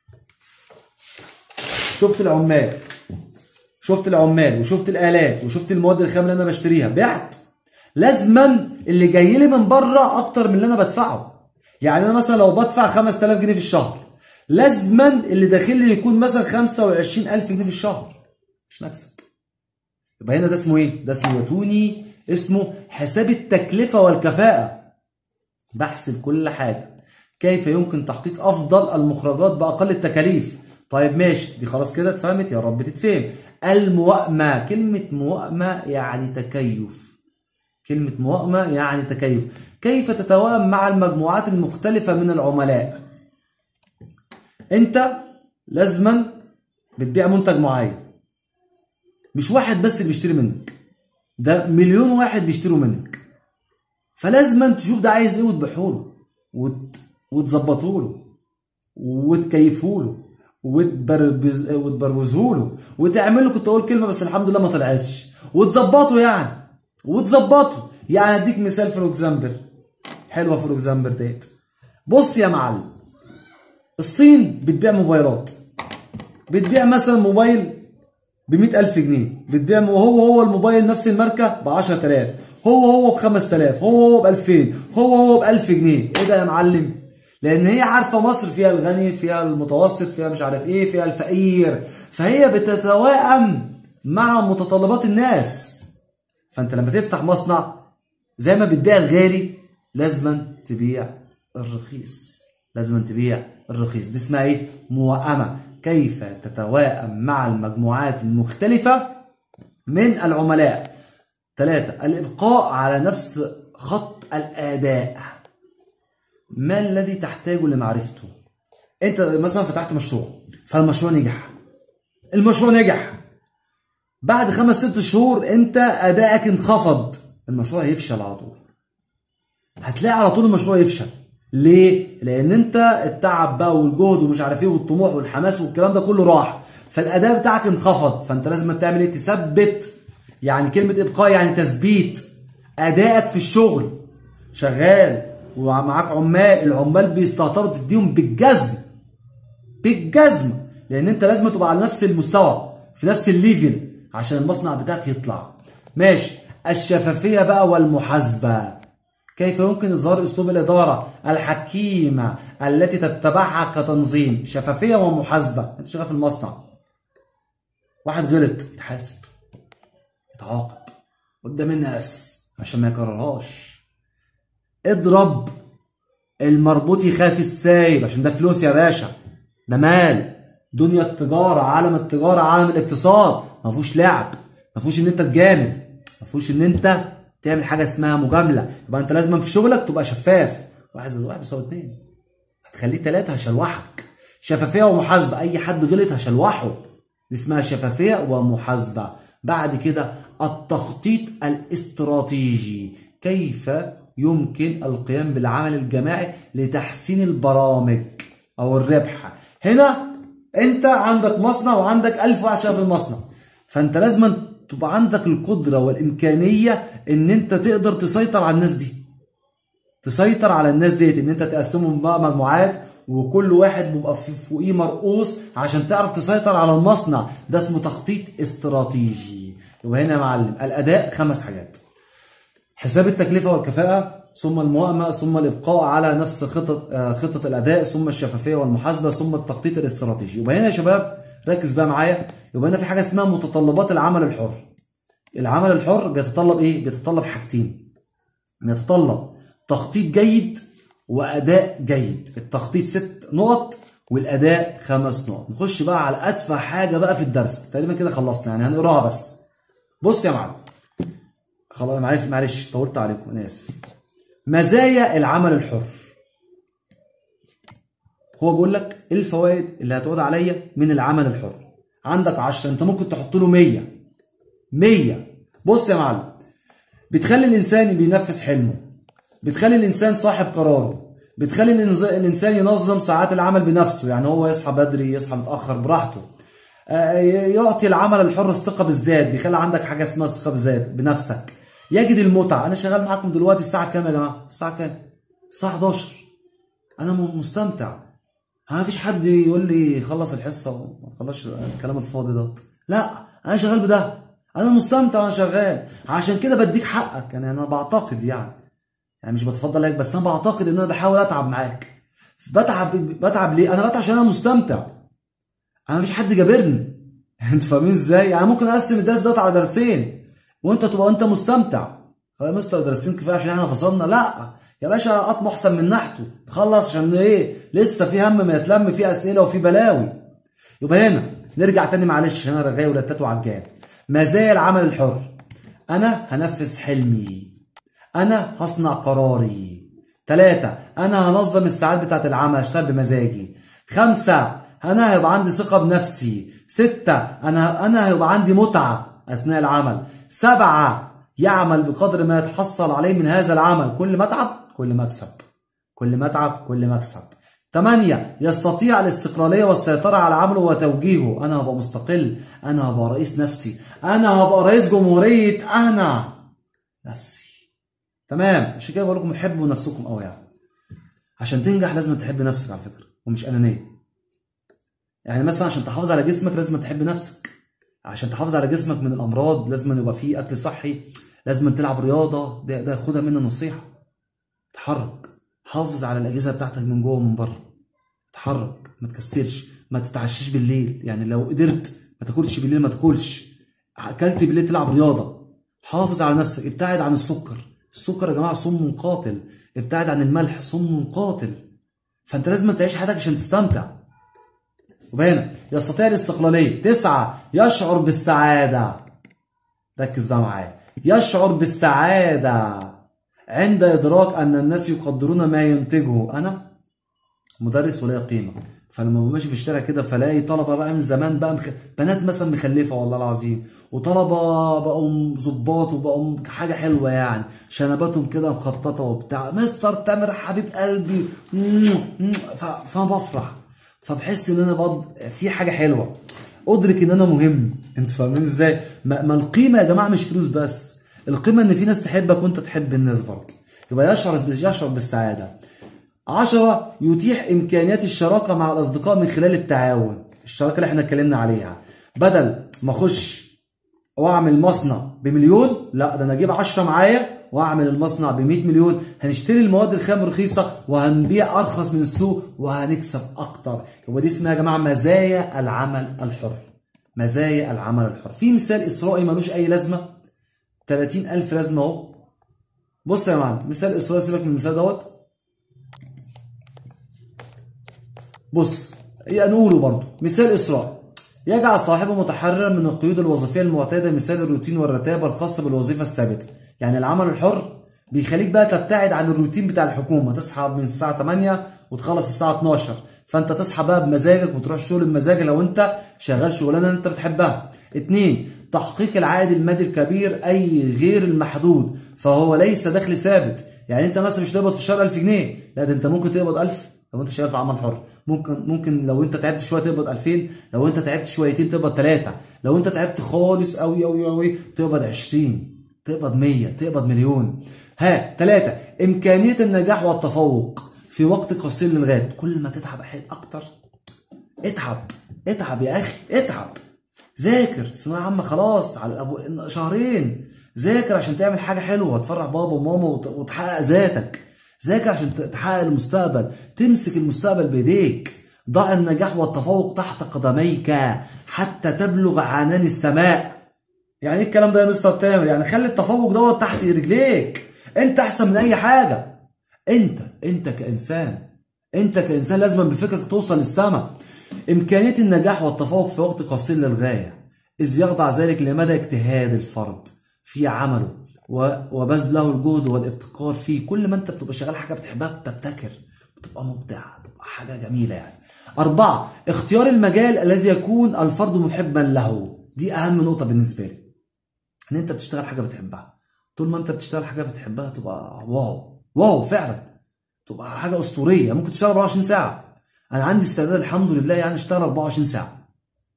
شفت العمال شفت العمال وشفت الالات وشفت المواد الخام اللي انا بشتريها بعت لازما اللي جاي لي من بره اكتر من اللي انا بدفعه يعني انا مثلا لو بدفع 5000 جنيه في الشهر لازما اللي داخل لي يكون مثلا 25000 جنيه في الشهر مش نكسب يبقى هنا ده اسمه ايه ده اسمه ياتوني اسمه حساب التكلفه والكفاءه بحسب كل حاجه كيف يمكن تحقيق افضل المخرجات باقل التكاليف طيب ماشي دي خلاص كده اتفهمت يا رب تتفهم الموائمه كلمه موائمه يعني تكيف كلمة موائمة يعني تكيف كيف تتوائم مع المجموعات المختلفة من العملاء انت لازما بتبيع منتج معين مش واحد بس اللي بيشتري منك ده مليون واحد بيشتروا منك فلازما تشوف ده عايز ايه وتبيعه له وت... وتظبطه له وتكيفه له وتبربز... وتبروزه له وتعمل له كنت اقول كلمه بس الحمد لله ما طلعتش وتظبطه يعني وتظبطه يعني اديك مثال في الاكزامبل حلوه في الاكزامبل ديت بص يا معلم الصين بتبيع موبايلات بتبيع مثلا موبايل ب ألف جنيه بتبيع وهو هو الموبايل نفس الماركه ب 10000 هو هو ب 5000 هو هو ب 2000 هو هو ب 1000 جنيه ايه ده يا معلم لان هي عارفه مصر فيها الغني فيها المتوسط فيها مش عارف ايه فيها الفقير فهي بتتوائم مع متطلبات الناس فانت لما تفتح مصنع زي ما بتبيع الغالي لازما تبيع الرخيص لازما تبيع الرخيص دي اسمها ايه موائمه كيف تتوائم مع المجموعات المختلفه من العملاء ثلاثة الإبقاء على نفس خط الأداء ما الذي تحتاج لمعرفته أنت مثلا فتحت مشروع فالمشروع نجح المشروع نجح بعد خمس ست شهور انت ادائك انخفض المشروع هيفشل على طول هتلاقي على طول المشروع يفشل ليه لان انت التعب بقى والجهد ومش عارف ايه والطموح والحماس والكلام ده كله راح فالاداء بتاعك انخفض فانت لازم تعمل ايه تثبت يعني كلمه ابقاء يعني تثبيت ادائك في الشغل شغال ومعاك عمال العمال بيستهتروا تديهم بالجزم بالجزم لان انت لازم تبقى على نفس المستوى في نفس الليفل عشان المصنع بتاعك يطلع ماشي الشفافيه بقى والمحاسبه كيف يمكن اظهار اسلوب الاداره الحكيمه التي تتبعها كتنظيم شفافيه ومحاسبه انت شغال في المصنع واحد غلط يتحاسب يتعاقب قدام الناس عشان ما يكررهاش اضرب المربوط يخاف السايب عشان ده فلوس يا باشا ده مال دنيا التجاره عالم التجاره عالم الاقتصاد ما فيهوش لعب ما فيهوش ان انت تجامل ما فيهوش ان انت تعمل حاجه اسمها مجامله يبقى انت لازم في شغلك تبقى شفاف واحد زائد واحد بيساوي اتنين هتخليه تلاته هشلوحك شفافيه ومحاسبه اي حد غلط هشلوحه دي اسمها شفافيه ومحاسبه بعد كده التخطيط الاستراتيجي كيف يمكن القيام بالعمل الجماعي لتحسين البرامج او الربح هنا انت عندك مصنع وعندك ألف واحد شغال في المصنع فانت لازم تبقى عندك القدرة والإمكانية ان انت تقدر تسيطر على الناس دي تسيطر على الناس ديت ان انت تقسمهم بقى مجموعات وكل واحد بيبقى في فوقيه مرؤوس عشان تعرف تسيطر على المصنع ده اسمه تخطيط استراتيجي يبقى هنا يا معلم الاداء خمس حاجات حساب التكلفه والكفاءه ثم الموائمه ثم الابقاء على نفس خطط آه، خطه الاداء ثم الشفافيه والمحاسبه ثم التخطيط الاستراتيجي يبقى هنا يا شباب ركز بقى معايا يبقى هنا في حاجه اسمها متطلبات العمل الحر العمل الحر بيتطلب ايه بيتطلب حاجتين بيتطلب تخطيط جيد واداء جيد التخطيط ست نقط والاداء خمس نقط نخش بقى على ادفع حاجه بقى في الدرس تقريبا كده خلصنا يعني هنقراها بس بص يا معلم خلاص معلش معلش طولت عليكم انا اسف مزايا العمل الحر هو بيقول لك ايه الفوائد اللي هتعود عليا من العمل الحر عندك 10 انت ممكن تحط له 100 100 بص يا معلم بتخلي الانسان بينفذ حلمه بتخلي الانسان صاحب قراره بتخلي الإنز- الانسان ينظم ساعات العمل بنفسه يعني هو يصحى بدري يصحى متاخر براحته آه، يعطي العمل الحر الثقه بالذات بيخلي عندك حاجه اسمها ثقه بالذات بنفسك يجد المتعه انا شغال معاكم دلوقتي الساعه كام يا جماعه الساعه كام الساعه 11 انا م- مستمتع ما فيش حد يقول لي خلص الحصه وما تخلصش الكلام الفاضي ده لا انا شغال بده انا مستمتع وانا شغال عشان كده بديك حقك يعني انا بعتقد يعني يعني مش بتفضل عليك بس انا بعتقد ان انا بحاول اتعب معاك بتعب بتعب ليه انا بتعب عشان انا مستمتع انا مفيش حد جابرني انت فاهمين ازاي يعني ممكن اقسم الدرس دوت على درسين وانت تبقى انت مستمتع خلاص يا مستر درسين كفايه عشان احنا فصلنا لا يا باشا قطمه احسن من نحته خلص عشان ايه لسه في هم ما يتلم في اسئله وفي بلاوي يبقى هنا نرجع تاني معلش هنا رغاي ولتات وعجان مزايا العمل الحر انا هنفذ حلمي انا هصنع قراري ثلاثة أنا هنظم الساعات بتاعت العمل أشتغل بمزاجي خمسة أنا هيبقى عندي ثقة بنفسي ستة أنا أنا هيبقى عندي متعة أثناء العمل سبعة يعمل بقدر ما يتحصل عليه من هذا العمل كل ما أتعب كل ما أكسب كل ما أتعب كل ما أكسب ثمانية يستطيع الاستقلالية والسيطرة على عمله وتوجيهه أنا هبقى مستقل أنا هبقى رئيس نفسي أنا هبقى رئيس جمهورية أنا نفسي تمام عشان كده بقول لكم حبوا نفسكم قوي يعني عشان تنجح لازم تحب نفسك على فكره ومش انانيه يعني مثلا عشان تحافظ على جسمك لازم تحب نفسك عشان تحافظ على جسمك من الامراض لازم يبقى فيه اكل صحي لازم تلعب رياضه ده, ده خدها مني نصيحه اتحرك حافظ على الاجهزه بتاعتك من جوه ومن بره اتحرك ما تكسلش ما تتعشاش بالليل يعني لو قدرت ما تاكلش بالليل ما تاكلش اكلت بالليل تلعب رياضه حافظ على نفسك ابتعد عن السكر السكر يا جماعه سم قاتل ابتعد عن الملح سم قاتل فانت لازم تعيش حياتك عشان تستمتع وبهنا يستطيع الاستقلاليه تسعة يشعر بالسعاده ركز بقى معايا يشعر بالسعاده عند ادراك ان الناس يقدرون ما ينتجه انا مدرس ولا قيمه فلما ببقى ماشي في الشارع كده فلاقي طلبه بقى من زمان بقى مخ... بنات مثلا مخلفه والله العظيم وطلبه بقوا ظباط وبقوا حاجه حلوه يعني شنباتهم كده مخططه وبتاع مستر تامر حبيب قلبي ف... فانا بفرح فبحس ان انا بض... في حاجه حلوه ادرك ان انا مهم انت فاهمين ازاي ما... ما القيمه يا جماعه مش فلوس بس القيمه ان في ناس تحبك وانت تحب الناس برضه يبقى يشعر يشعر بالسعاده عشرة يتيح إمكانيات الشراكة مع الأصدقاء من خلال التعاون الشراكة اللي احنا اتكلمنا عليها بدل ما أخش واعمل مصنع بمليون لا ده انا اجيب 10 معايا واعمل المصنع ب 100 مليون هنشتري المواد الخام رخيصه وهنبيع ارخص من السوق وهنكسب اكتر يبقى دي اسمها يا جماعه مزايا العمل الحر مزايا العمل الحر في مثال اسرائي ملوش اي لازمه 30000 لازمه اهو بص يا معلم مثال اسرائي سيبك من المثال دوت بص يعني نقوله برضه مثال اسرائي يجعل صاحبه متحررا من القيود الوظيفيه المعتاده مثال الروتين والرتابه الخاصه بالوظيفه الثابته يعني العمل الحر بيخليك بقى تبتعد عن الروتين بتاع الحكومه تصحى من الساعه 8 وتخلص الساعه 12 فانت تصحى بقى بمزاجك وتروح الشغل بمزاجك لو انت شغال شغلانه انت بتحبها اتنين تحقيق العائد المادي الكبير اي غير المحدود فهو ليس دخل ثابت يعني انت مثلا مش تقبض في الشهر 1000 جنيه لا ده انت ممكن تقبض 1000 لو انت شغال في عمل حر ممكن ممكن لو انت تعبت شويه تقبض 2000 لو انت تعبت شويتين تقبض 3 لو انت تعبت خالص قوي قوي قوي تقبض 20 تقبض 100 تقبض مليون ها ثلاثة إمكانية النجاح والتفوق في وقت قصير للغاية كل ما تتعب أحيان أكتر اتعب اتعب يا أخي اتعب ذاكر ثانوية عامة خلاص على أبو شهرين ذاكر عشان تعمل حاجة حلوة وتفرح بابا وماما وت- وتحقق ذاتك ذاكر عشان ت- تحقق المستقبل تمسك المستقبل بإيديك ضع النجاح والتفوق تحت قدميك حتى تبلغ عنان السماء يعني ايه الكلام ده يا مستر تامر يعني خلي التفوق دوت تحت رجليك انت احسن من اي حاجه انت انت كانسان انت كانسان لازم بفكرك توصل للسما امكانيه النجاح والتفوق في وقت قصير للغايه اذ يخضع ذلك لمدى اجتهاد الفرد في عمله و- وبذله الجهد والابتكار فيه كل ما انت بتبقى شغال حاجه بتحبها بتبتكر بتبقى مبدعه بتبقى حاجه جميله يعني أربعة اختيار المجال الذي يكون الفرد محبا له دي أهم نقطة بالنسبة لي ان انت بتشتغل حاجه بتحبها طول ما انت بتشتغل حاجه بتحبها تبقى واو واو فعلا تبقى حاجه اسطوريه ممكن تشتغل 24 ساعه انا عندي استعداد الحمد لله يعني اشتغل 24 ساعه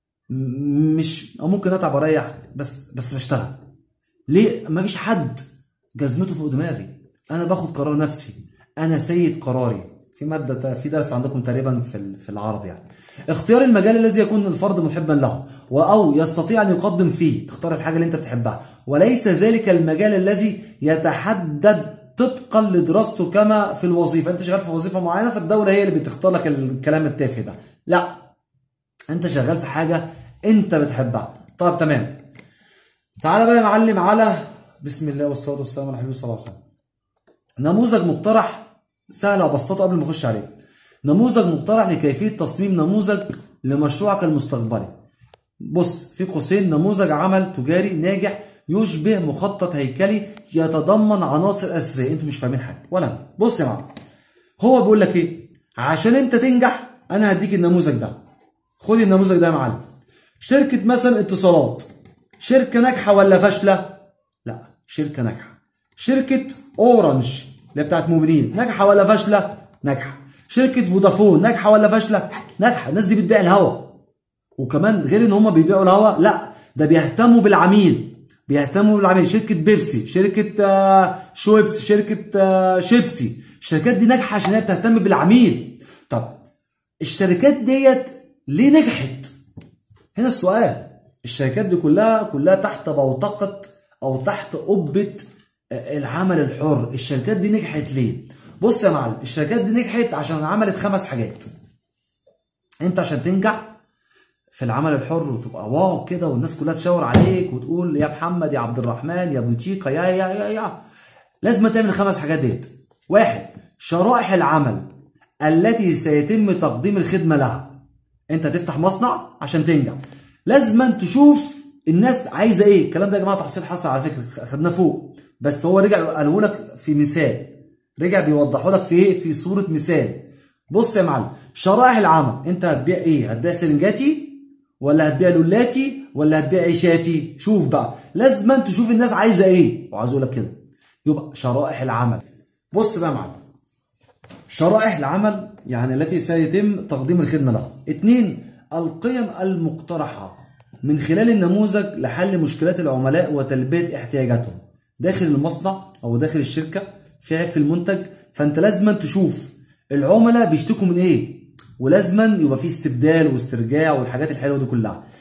م- مش أو ممكن اتعب واريح بس بس بشتغل ليه مفيش حد جزمته فوق دماغي انا باخد قرار نفسي انا سيد قراري في ماده في درس عندكم تقريبا في ال- في العرب يعني اختيار المجال الذي يكون الفرد محبا له و- او يستطيع ان يقدم فيه تختار الحاجه اللي انت بتحبها وليس ذلك المجال الذي يتحدد طبقا لدراسته كما في الوظيفه انت شغال في وظيفه معينه فالدوله هي اللي بتختار لك الكلام التافه ده لا انت شغال في حاجه انت بتحبها طيب تمام تعالى بقى يا معلم على بسم الله والصلاه والسلام على الحبيب صلى الله عليه وسلم نموذج مقترح سهل ابسطه قبل ما اخش عليه نموذج مقترح لكيفيه تصميم نموذج لمشروعك المستقبلي بص في قوسين نموذج عمل تجاري ناجح يشبه مخطط هيكلي يتضمن عناصر اساسيه انتوا مش فاهمين حاجه ولا أنا. بص يا معلم هو بيقول لك ايه عشان انت تنجح انا هديك النموذج ده خد النموذج ده يا معلم شركه مثلا اتصالات شركه ناجحه ولا فاشله لا شركه ناجحه شركه اورنج اللي بتاعت موبينيل ناجحه ولا فاشله ناجحه شركه فودافون ناجحه ولا فاشله ناجحه الناس دي بتبيع الهوا وكمان غير ان هم بيبيعوا الهوا لا ده بيهتموا بالعميل بيهتموا بالعميل شركه بيبسي شركه آه، شويبس شركه آه، شيبسي الشركات دي ناجحه عشان هي بتهتم بالعميل طب الشركات ديت ليه نجحت هنا السؤال الشركات دي كلها كلها تحت بوتقة او تحت قبة آه، العمل الحر الشركات دي نجحت ليه بص يا معلم الشركات دي نجحت عشان عملت خمس حاجات انت عشان تنجح في العمل الحر وتبقى واو كده والناس كلها تشاور عليك وتقول يا محمد يا عبد الرحمن يا بوتيكا يا يا يا يا لازم تعمل الخمس حاجات ديت واحد شرائح العمل التي سيتم تقديم الخدمة لها انت تفتح مصنع عشان تنجح لازم تشوف الناس عايزه ايه الكلام ده يا جماعه تحصيل حصل على فكره خدناه فوق بس هو رجع قاله لك في مثال رجع بيوضحه لك في ايه في صوره مثال بص يا معلم شرائح العمل انت هتبيع ايه هتبيع سرنجاتي ولا هتبيع لولاتي ولا هتبيع عيشاتي شوف بقى لازم تشوف الناس عايزه ايه وعايز اقول لك كده يبقى شرائح العمل بص بقى يا معلم شرائح العمل يعني التي سيتم تقديم الخدمة لها اتنين القيم المقترحة من خلال النموذج لحل مشكلات العملاء وتلبية احتياجاتهم داخل المصنع او داخل الشركة في عيب في المنتج فانت لازما تشوف العملاء بيشتكوا من ايه ولازما يبقى في استبدال واسترجاع والحاجات الحلوة دي كلها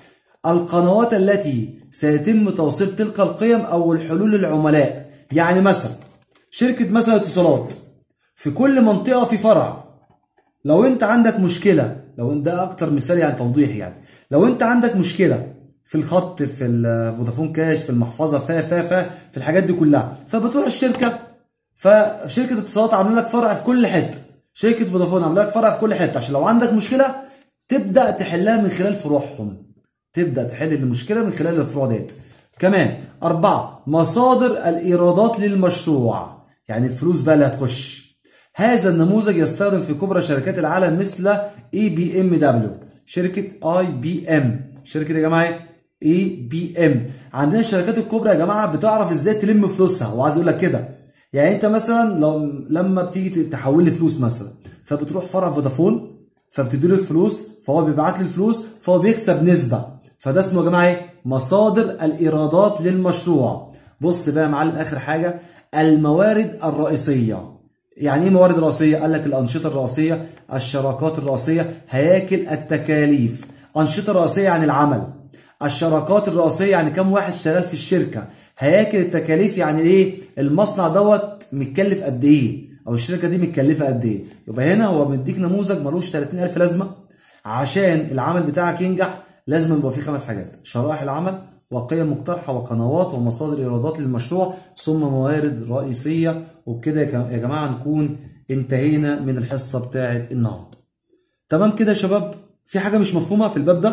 القنوات التي سيتم توصيل تلك القيم او الحلول للعملاء يعني مثلا شركه مثلا اتصالات في كل منطقه في فرع لو انت عندك مشكله لو انت ده اكتر مثال يعني توضيح يعني لو انت عندك مشكله في الخط في الفودافون كاش في المحفظه فا فا فا في الحاجات دي كلها فبتروح الشركه فشركه اتصالات عامله لك فرع في كل حته شركه فودافون عامله لك فرع في كل حته عشان لو عندك مشكله تبدا تحلها من خلال فروعهم تبدا تحل المشكله من خلال الفروع ديت كمان أربعة مصادر الإيرادات للمشروع يعني الفلوس بقى اللي هتخش هذا النموذج يستخدم في كبرى شركات العالم مثل اي بي ام دبليو شركه اي بي ام شركه يا جماعه اي بي ام عندنا الشركات الكبرى يا جماعه بتعرف ازاي تلم فلوسها وعايز اقول لك كده يعني انت مثلا لو لما بتيجي تحول لي فلوس مثلا فبتروح فرع فودافون فبتدي له الفلوس فهو بيبعت لي الفلوس فهو بيكسب نسبه فده اسمه يا جماعه ايه مصادر الايرادات للمشروع بص بقى يا معلم اخر حاجه الموارد الرئيسيه يعني ايه موارد رئيسيه قال لك الانشطه الرئيسيه الشراكات الرئيسيه هياكل التكاليف انشطه رئيسيه يعني العمل الشراكات الرئيسيه يعني كم واحد شغال في الشركه هياكل التكاليف يعني ايه المصنع دوت متكلف قد ايه او الشركه دي متكلفه قد ايه يبقى هنا هو مديك نموذج ملوش 30000 لازمه عشان العمل بتاعك ينجح لازم يبقى فيه خمس حاجات شرائح العمل وقيم مقترحه وقنوات ومصادر ايرادات للمشروع ثم موارد رئيسيه وبكده يا جماعه نكون انتهينا من الحصه بتاعه النهارده تمام كده يا شباب في حاجه مش مفهومه في الباب ده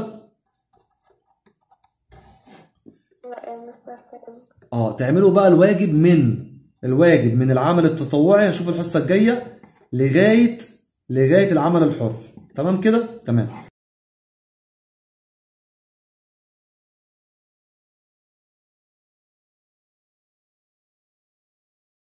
لا يا مستر فاهم اه تعملوا بقى الواجب من الواجب من العمل التطوعي هشوف الحصه الجايه لغايه لغايه العمل الحر تمام كده تمام